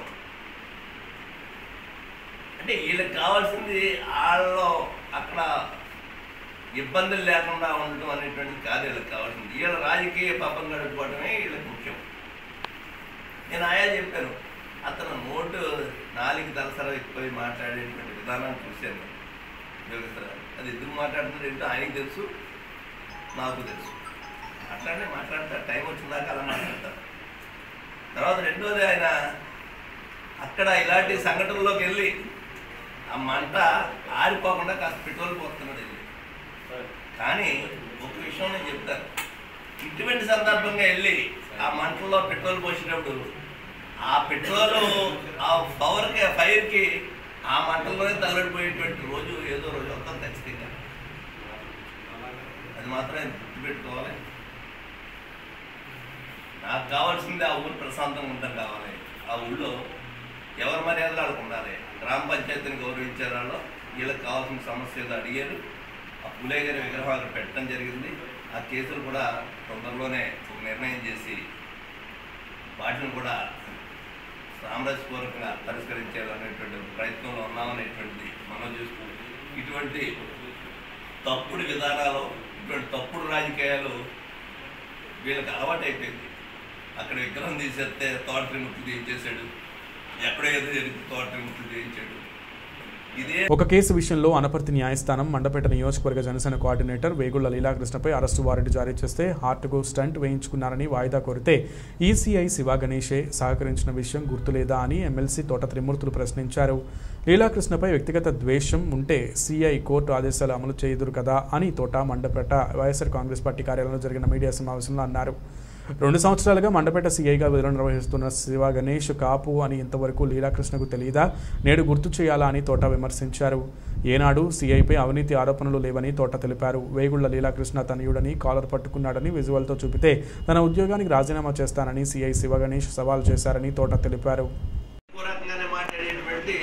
అంటే వీళ్ళకి కావాల్సింది వాళ్ళలో అక్కడ ఇబ్బందులు లేకుండా ఉండటం అనేటువంటిది కాదు వీళ్ళకి కావాల్సింది వీళ్ళ రాజకీయ పాపం గడుపుకోవడమే వీళ్ళకి ముఖ్యం నేను ఆయా చెప్పాను అతను నోటు నాలుగు తలసర ఎక్కువ మాట్లాడేటువంటి విధానాన్ని చూశాను యోగేశ్వరరావు అది ఎందుకు మాట్లాడుతున్నాడు ఏంటో ఆయనకి తెలుసు నాకు తెలుసు అట్లానే మాట్లాడతారు టైం వచ్చిందాక అలా మాట్లాడతారు తర్వాత రెండోది ఆయన అక్కడ ఇలాంటి సంఘటనలోకి వెళ్ళి ఆ మంట ఆరిపోకుండా కాస్త పెట్రోల్ పోతున్నాడు వెళ్ళి కానీ ఒక విషయం నేను చెప్తాను ఇటువంటి సందర్భంగా వెళ్ళి ఆ మంటల్లో పెట్రోల్ పోసినప్పుడు ఆ పెట్రోల్ ఆ పవర్కి ఆ ఫైర్కి ఆ మంటల్లోనే తగలడిపోయేటువంటి రోజు ఏదో రోజు వస్తాం ఖచ్చితంగా అది మాత్రం ఆయన గుర్తుపెట్టుకోవాలి నాకు కావాల్సింది ఆ ఊరు ప్రశాంతంగా ఉండడం కావాలి ఆ ఊళ్ళో ఎవరి మర్యాదలు వాళ్ళకు ఉండాలి గ్రామ పంచాయతీని గౌరవించే వాళ్ళు వీళ్ళకి కావాల్సిన సమస్య ఏదో అడిగారు ఆ పులే గారి విగ్రహం అక్కడ పెట్టడం జరిగింది ఆ కేసులు కూడా తొందరలోనే ఒక నిర్ణయం చేసి వాటిని కూడా సామరస్యపూర్వకంగా పరిష్కరించాలనేటువంటి ప్రయత్నంలో ఉన్నామనేటువంటిది మనం చూసుకుంటాం ఇటువంటి తప్పుడు విధానాలు ఇటువంటి తప్పుడు రాజకీయాలు వీళ్ళకి అలవాటు అయిపోయింది అక్కడ విగ్రహం తీసేస్తే తోట త్రిముక్తి తీయించేశాడు ఎక్కడో ఏదో జరిగితే తోట త్రిముక్తి తీయించాడు ఇదే ఒక కేసు విషయంలో అనపర్తి న్యాయస్థానం మండపేట నియోజకవర్గ జనసేన కోఆర్డినేటర్ వేగుళ్ల లీలాకృష్ణపై అరెస్టు వారెంట్ జారీ చేస్తే హార్ట్కు స్టంట్ వేయించుకున్నారని వాయిదా కోరితే ఈసీఐ శివ గణేషే సహకరించిన విషయం గుర్తులేదా అని ఎమ్మెల్సీ తోట త్రిమూర్తులు ప్రశ్నించారు లీలాకృష్ణపై వ్యక్తిగత ద్వేషం ఉంటే సీఐ కోర్టు ఆదేశాలు అమలు చేయదురు కదా అని తోట మండపేట వైఎస్ఆర్ కాంగ్రెస్ పార్టీ కార్యాలయంలో జరిగిన మీడియా సమావేశంలో అన్నారు రెండు సంవత్సరాలుగా మండపేట సీఐగా విధులు నిర్వహిస్తున్న శివ గణేష్ కాపు అని ఇంతవరకు లీలాకృష్ణకు తెలియదా నేడు గుర్తు చేయాలా అని తోట విమర్శించారు ఏనాడు సీఐపై అవినీతి ఆరోపణలు లేవని తోట తెలిపారు వేగుళ్ల లీలాకృష్ణ తనయుడని కాలర్ పట్టుకున్నాడని విజువల్తో చూపితే తన ఉద్యోగానికి రాజీనామా చేస్తానని సీఐ శివ గణేష్ సవాల్ చేశారని తోట తెలిపారు రకంగానే మాట్లాడేటువంటి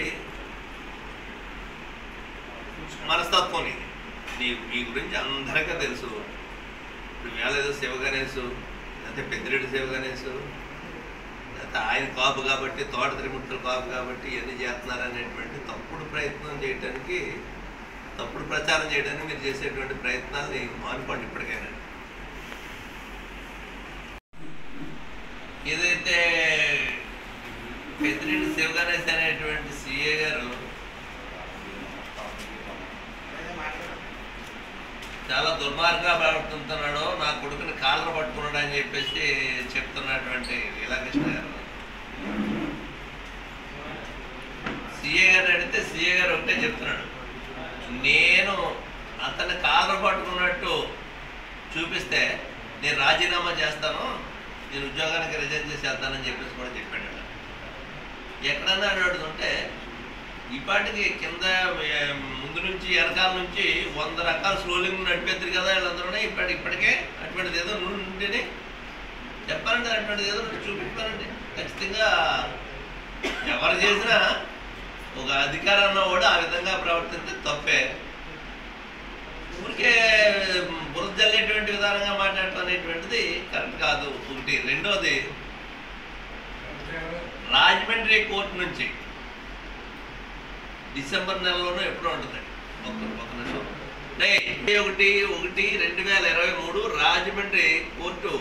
మనస్తత్వం ఇది నీ మీ గురించి అందరికీ తెలుసు ఇప్పుడు వేళ ఏదో శివ గణేష్ లేకపోతే పెద్దిరెడ్డి శివ గణేష్ లేకపోతే ఆయన కాపు కాబట్టి తోట త్రిముట్టులు కాపు కాబట్టి ఇవన్నీ చేస్తున్నారు అనేటువంటి తప్పుడు ప్రయత్నం చేయడానికి తప్పుడు ప్రచారం చేయడానికి మీరు చేసేటువంటి ప్రయత్నాల్ని మానుకోండి ఇప్పటికైనా ఏదైతే పెద్దిరెడ్డి శివ గణేష్ అనేటువంటి సిఏ గారు చాలా దుర్మార్గంగా ప్రవర్తిస్తున్నాడు నా కొడుకుని కాళ్ళ పట్టుకున్నాడు అని చెప్పేసి చెప్తున్నటువంటి లీలాకృష్ణ గారు సీఏ గారు అడిగితే సీఏ గారు ఒకటే చెప్తున్నాడు నేను అతన్ని కాళ్ళ పట్టుకున్నట్టు చూపిస్తే నేను రాజీనామా చేస్తాను నేను ఉద్యోగానికి రిజైన్ చేసి వెళ్తానని చెప్పేసి కూడా చెప్పాడు ఎక్కడన్నా అడుగుతుంటే ఇప్పటికి కింద ఏ, ముందు నుంచి వెనకాల నుంచి వంద రకాల స్లోలింగ్ నడిపేద్దరు కదా వీళ్ళందరూ ఇప్పటి ఇప్పటికే అటువంటిది ఏదో నుండిని చెప్పాలంటే అటువంటిది ఏదో నుండి చూపించాలండి ఖచ్చితంగా ఎవరు చేసినా ఒక అధికారంలో కూడా ఆ విధంగా ప్రవర్తిస్తే తప్పే ఊరికే బురద జల్లేటువంటి విధానంగా మాట్లాడటం అనేటువంటిది కరెక్ట్ కాదు ఒకటి రెండోది రాజమండ్రి కోర్టు నుంచి డిసెంబర్ నెలలోనూ ఎప్పుడో ఉంటుంది ఒక్క ఒక్క నిమిషం అంటే ఇరవై ఒకటి ఒకటి రెండు వేల ఇరవై మూడు రాజమండ్రి కోర్టు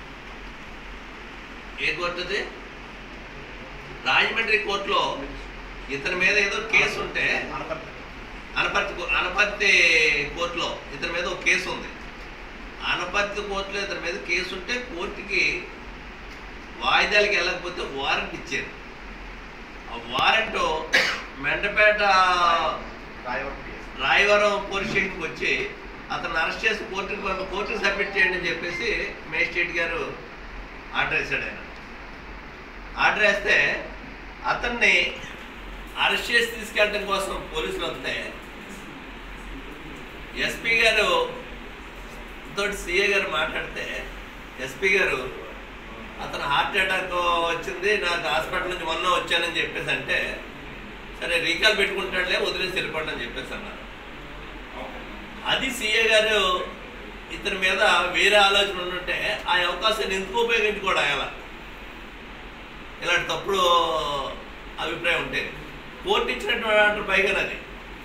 ఏ కోర్టు అది రాజమండ్రి కోర్టులో ఇతని మీద ఏదో కేసు ఉంటే అనపర్తి కో- అనపర్తి కోర్టులో ఇతని మీద ఒక కేసు ఉంది అనపర్తి కోర్టులో ఇతని మీద కేసు ఉంటే కోర్టుకి వాయిదాలకి వెళ్ళకపోతే వారెంట్ ఇచ్చారు ఆ వారెంట్ మెండపేట రాయవరం పోలీస్ స్టేషన్కి వచ్చి అతను అరెస్ట్ చేసి కోర్టుకి పంపి కోర్టుకి సబ్మిట్ చేయండి అని చెప్పేసి మేజిస్ట్రేట్ గారు ఆర్డర్ వేశాడు ఆయన ఆర్డర్ వేస్తే అతన్ని అరెస్ట్ చేసి తీసుకెళ్ళడం కోసం పోలీసులు వస్తే ఎస్పీ గారు తోటి సీఏ గారు మాట్లాడితే ఎస్పీ గారు అతను హార్ట్ అటాక్ వచ్చింది నాకు హాస్పిటల్ నుంచి మొన్న వచ్చానని చెప్పేసి అంటే సరే రీకాల్ పెట్టుకుంటాడులే వదిలేసి వెళ్ళిపోండి అని చెప్పేసి అన్నారు అది సీఏ గారు ఇతని మీద వేరే ఆలోచన ఉండుంటే ఆ అవకాశాన్ని ఎందుకు ఉపయోగించుకోవడం ఎలా ఇలాంటి తప్పుడు అభిప్రాయం ఉంటే కోర్టు ఇచ్చినటువంటి పైగా అది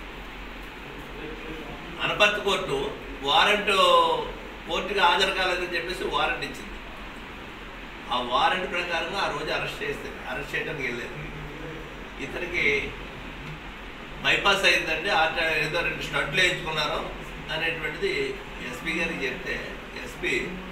అనపర్తి కోర్టు వారెంట్ కోర్టుకి హాజరు కాలేదని చెప్పేసి వారెంట్ ఇచ్చింది ఆ వారెంట్ ప్రకారంగా ఆ రోజు అరెస్ట్ చేస్తే అరెస్ట్ చేయడానికి వెళ్ళేది ఇతనికి బైపాస్ అయిందండి ఆ ట- ఏదో రెండు స్టడ్లు వేయించుకున్నారు అనేటువంటిది ఎస్పీ గారికి చెప్తే ఎస్పీ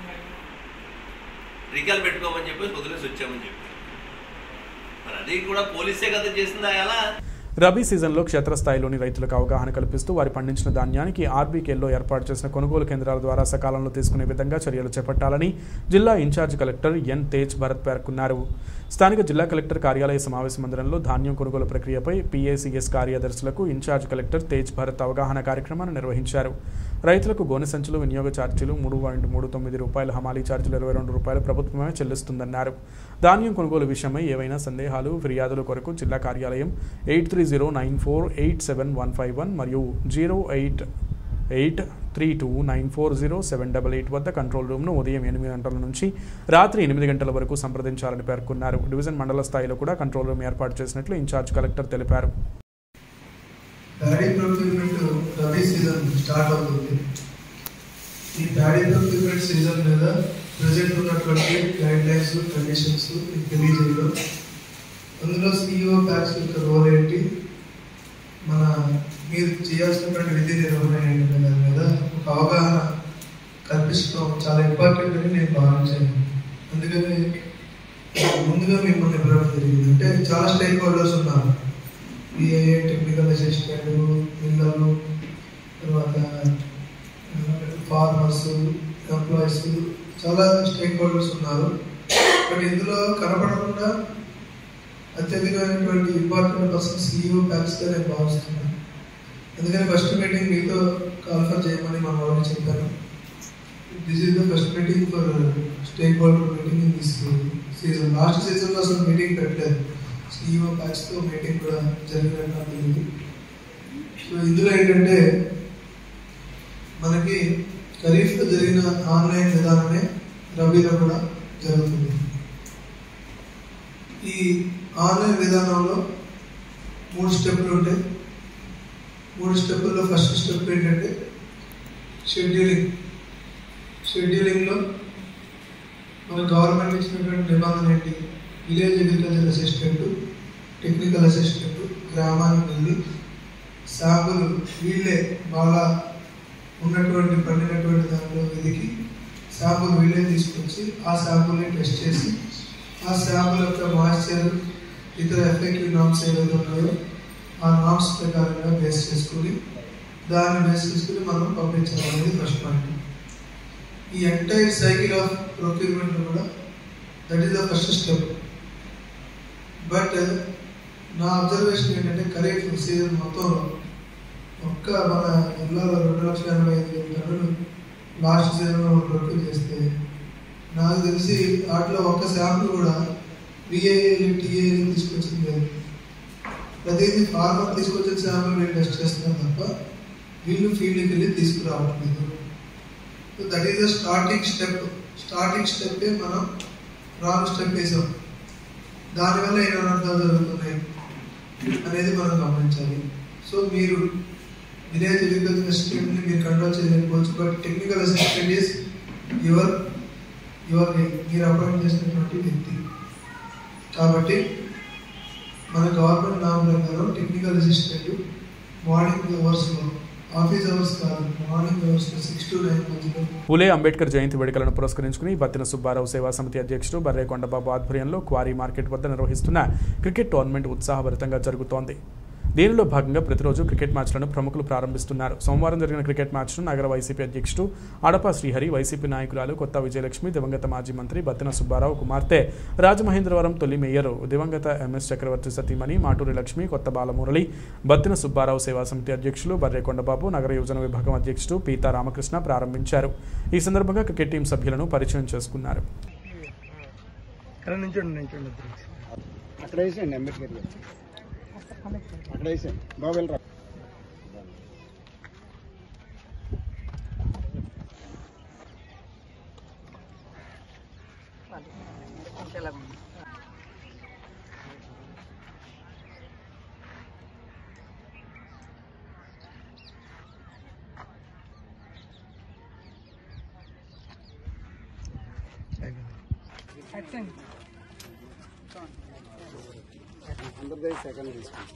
రికాల్ పెట్టుకోమని చెప్పేసి వదిలేసి వచ్చామని చెప్పారు మరి అది కూడా పోలీసే కదా చేసిందా ఎలా రబీ సీజన్లో క్షేత్రస్థాయిలోని రైతులకు అవగాహన కల్పిస్తూ వారి పండించిన ధాన్యానికి ఆర్బీకేల్లో ఏర్పాటు చేసిన కొనుగోలు కేంద్రాల ద్వారా సకాలంలో తీసుకునే విధంగా చర్యలు చేపట్టాలని జిల్లా incharge collector N Tej Bharat పేర్కొన్నారు స్థానిక జిల్లా కలెక్టర్ కార్యాలయ సమావేశ మందిరంలో ధాన్యం కొనుగోలు ప్రక్రియపై పీఏసీఎస్ కార్యదర్శులకు ఇన్ఛార్జ్ కలెక్టర్ తేజ్ భరత్ అవగాహన కార్యక్రమాన్ని నిర్వహించారు రైతులకు గోనె సంచులు వినియోగ ఛార్జీలు మూడు పాయింట్ మూడు తొమ్మిది రూపాయల హమాలీ ఛార్జీలు ఇరవై రెండు రూపాయలు ప్రభుత్వమే చెల్లిస్తుందన్నారు ధాన్యం కొనుగోలు విషయమై ఏవైనా సందేహాలు ఫిర్యాదుల కొరకు జిల్లా కార్యాలయం eight three zero nine four eight seven one five one మరియు zero eight eight three two nine four zero seven double eight వద్ద కంట్రోల్ రూమ్ను ఉదయం ఎనిమిది గంటల నుంచి రాత్రి ఎనిమిది గంటల వరకు సంప్రదించాలని పేర్కొన్నారు డివిజన్ మండల స్థాయిలో కూడా కంట్రోల్ రూమ్ ఏర్పాటు చేసినట్లు ఇన్ఛార్జ్ కలెక్టర్ తెలిపారు paddy procurement rabi season start అవుతుంది ఈ ప్యాడీ ప్రొక్యూర్మెంట్ సీజన్ మీద ప్రజెంట్ ఉన్నటువంటి గైడ్ లైన్స్ కండిషన్స్ మీకు తెలియజేయడం అందులో సిఇఓ ప్యాక్స్ యొక్క రోల్ ఏంటి మన మీరు చేయాల్సినటువంటి విధి నిర్వహణ ఏంటి దాని మీద ఒక అవగాహన కల్పించడం చాలా ఇంపార్టెంట్ అని నేను భావించాను అందుకని ముందుగా మిమ్మల్ని పిలవడం జరిగింది అంటే చాలా స్టేక్ హోల్డర్స్ ఉన్నారు విఏ టెక్నికల్ అసిస్టెంట్ పిల్లలు తర్వాత ఫార్మర్స్ ఎంప్లాయీస్ చాలా స్టేక్ హోల్డర్స్ ఉన్నారు బట్ ఇందులో కనపడకుండా అత్యధికమైనటువంటి ఇంపార్టెంట్ పర్సన్ సిఇఓ ప్యాక్స్గా నేను భావిస్తున్నాను అందుకని ఫస్ట్ మీటింగ్ మీతో కాల్ఫర్ చేయమని మన వాళ్ళకి చెప్పాను this is the first meeting for stakeholder meeting in this season last సీజన్లో అసలు మీటింగ్ పెట్టలేదు సిఇఓ ప్యాక్స్తో మీటింగ్ కూడా జరిగినట్టు నాకు తెలియదు సో ఇందులో ఏంటంటే మనకి ఖరీఫ్లో జరిగిన ఆన్లైన్ విధానమే రబీలో కూడా జరుగుతుంది ఈ ఆన్లైన్ విధానంలో మూడు స్టెప్లు ఉంటాయి మూడు స్టెప్పుల్లో ఫస్ట్ స్టెప్ ఏంటంటే షెడ్యూలింగ్ షెడ్యూలింగ్లో మన గవర్నమెంట్ ఇచ్చినటువంటి నిబంధన ఏంటి village agriculture assistant technical assistant గ్రామానికి వెళ్ళి శాంపుల్ వీళ్ళే బాగా ఉన్నటువంటి పండినటువంటి దాంట్లో వెతికి శాంపుల్ వీళ్ళే తీసుకొచ్చి ఆ శాంపుల్ని టెస్ట్ చేసి ఆ శాంపుల్ యొక్క మాయిశ్చర్ ఇతర ఎఫెక్టివ్ నామ్స్ ఏవైతే ఉన్నాయో ఆ నామ్స్ ప్రకారంగా బేస్ చేసుకుని దాన్ని బేస్ చేసుకుని మనం పంపించాలనేది ఫస్ట్ పాయింట్ ఈ ఎంటైర్ సైకిల్ ఆఫ్ ప్రొక్యూర్మెంట్ కూడా that is the first step but నా అబ్జర్వేషన్ ఏంటంటే ఖరీఫ్ సీజన్ మొత్తంలో ఒక్క మన జిల్లాలో రెండు లక్షల ఎనభై ఐదు వేల టన్నులు లాస్ట్ సీజన్లో ప్రొక్యూర్ చేస్తే నాకు తెలిసి వాటిలో ఒక్క శాంపుల్ కూడా విఏఏలు టీఏలు తీసుకొచ్చింది లేదు ప్రతిదీ ఫార్మర్ తీసుకొచ్చిన శాంపుల్ వీళ్ళు టెస్ట్ చేస్తున్నారు తప్ప వీళ్ళు ఫీల్డ్కి వెళ్ళి తీసుకురావట్లేదు so that is the starting step starting స్టెప్పే మనం రాంగ్ స్టెప్ వేసాం దానివల్ల ఏం అనర్థాలు జరుగుతున్నాయి అనేది మనం గమనించాలి సో మీరు విలేజ్ అగ్రికల్చర్ అసిస్టెంట్ని మీరు కంట్రోల్ చేయలేకపోవచ్చు but technical assistant is your your మీరు అపాయింట్ చేసినటువంటి వ్యక్తి కాబట్టి మన గవర్నమెంట్ నామ ప్రకారం టెక్నికల్ అసిస్టెంట్ మార్నింగ్ అవర్స్లో ఆఫీస్ అవర్స్ కాదు మార్నింగ్ అవర్స్లో సిక్స్ టు నైన్ మధ్యలో పూలే అంబేద్కర్ జయంతి వేడుకలను పురస్కరించుకుని బత్తిన సుబ్బారావు సేవా సమితి అధ్యక్షుడు బర్రే కొండబాబు ఆధ్వర్యంలో క్వారీ మార్కెట్ వద్ద నిర్వహిస్తున్న క్రికెట్ టోర్నమెంట్ ఉత్సాహభరితంగా జరుగుతోంది దీనిలో భాగంగా ప్రతిరోజు క్రికెట్ మ్యాచ్లను ప్రముఖులు ప్రారంభిస్తున్నారు సోమవారం జరిగిన క్రికెట్ మ్యాచ్ను నగర వైసీపీ అధ్యక్షుడు అడపా శ్రీహరి వైసీపీ నాయకురాలు కొత్త విజయలక్ష్మి దివంగత మాజీ మంత్రి బత్తిన సుబ్బారావు కుమార్తె రాజమహేంద్రవరం తొలి మేయర్ దివంగత ఎంఎస్ చక్రవర్తి సతీమణి మాటూరి లక్ష్మి కొత్త బాలమురళి బత్తిన సుబ్బారావు సేవా సమితి అధ్యక్షులు బర్రే కొండబాబు నగర యువజన విభాగం అధ్యక్షుడు పీతా రామకృష్ణ ప్రారంభించారు ఈ సందర్భంగా క్రికెట్ టీం సభ్యులను పరిచయం చేసుకున్నారు అక్కడ నుంచోండి నుంచోండి అక్కడ వేసేయండి అంబేద్కర్ గారు అక్కడ వేసేయండి బాగా వెళ్ళరా అందరిదీ సెకండ్ తీసుకోండి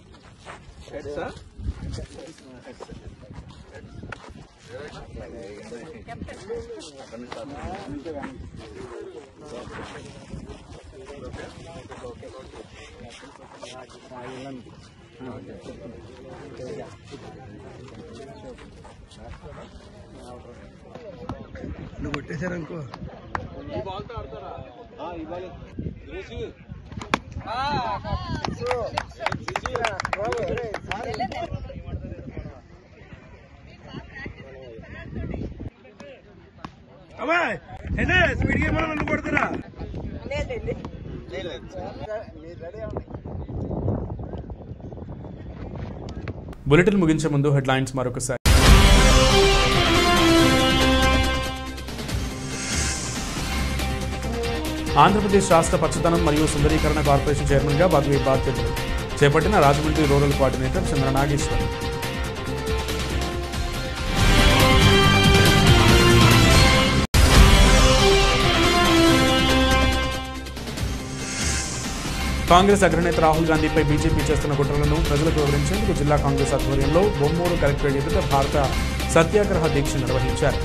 నువ్వు కొట్టేశారనుకో అమ్మాయి అయితే స్పీడ్ గేమ్ నన్ను కొడతారా బులెటిన్ ముగించే ముందు హెడ్లైన్స్ మరొకసారి ఆంధ్రప్రదేశ్ రాష్ట్ర పచ్చదనం మరియు సుందరీకరణ కార్పొరేషన్ చైర్మన్గా పదవి బాధ్యతలు చేపట్టిన రాజమండ్రి రూరల్ కోఆర్డినేటర్ చంద్ర నాగేశ్వర్ కాంగ్రెస్ అగ్రనేత రాహుల్ గాంధీపై బీజేపీ చేస్తున్న కుట్రలను ప్రజలకు వివరించేందుకు జిల్లా కాంగ్రెస్ ఆధ్వర్యంలో బొమ్మూరు కలెక్టరేట్ ఎదుట భారత సత్యాగ్రహ దీక్ష నిర్వహించారు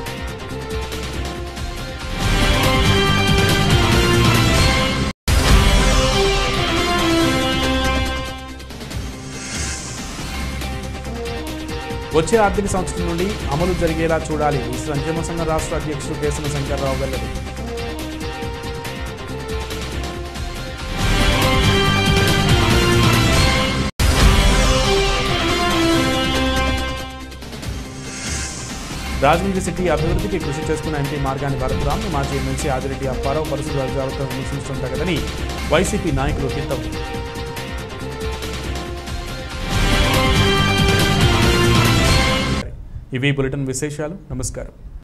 వచ్చే ఆర్థిక సంవత్సరం నుండి అమలు జరిగేలా చూడాలి ఈ సంక్షేమ సంఘం రాష్ట్ర అధ్యక్షుడు కేసన శంకర్రావు వెల్లడి రాజమండ్రి సిటీ అభివృద్ధికి కృషి చేస్తున్న ఎంపీ మార్గాని భరతరామ్ మాజీ ఎమ్మెల్సీ ఆదిరెడ్డి అప్పారావు పరశుర రాజాలతో విమర్శించడం తగదని వైసీపీ నాయకులు హితవు ఇవి బులెటిన్ విశేషాలు నమస్కారం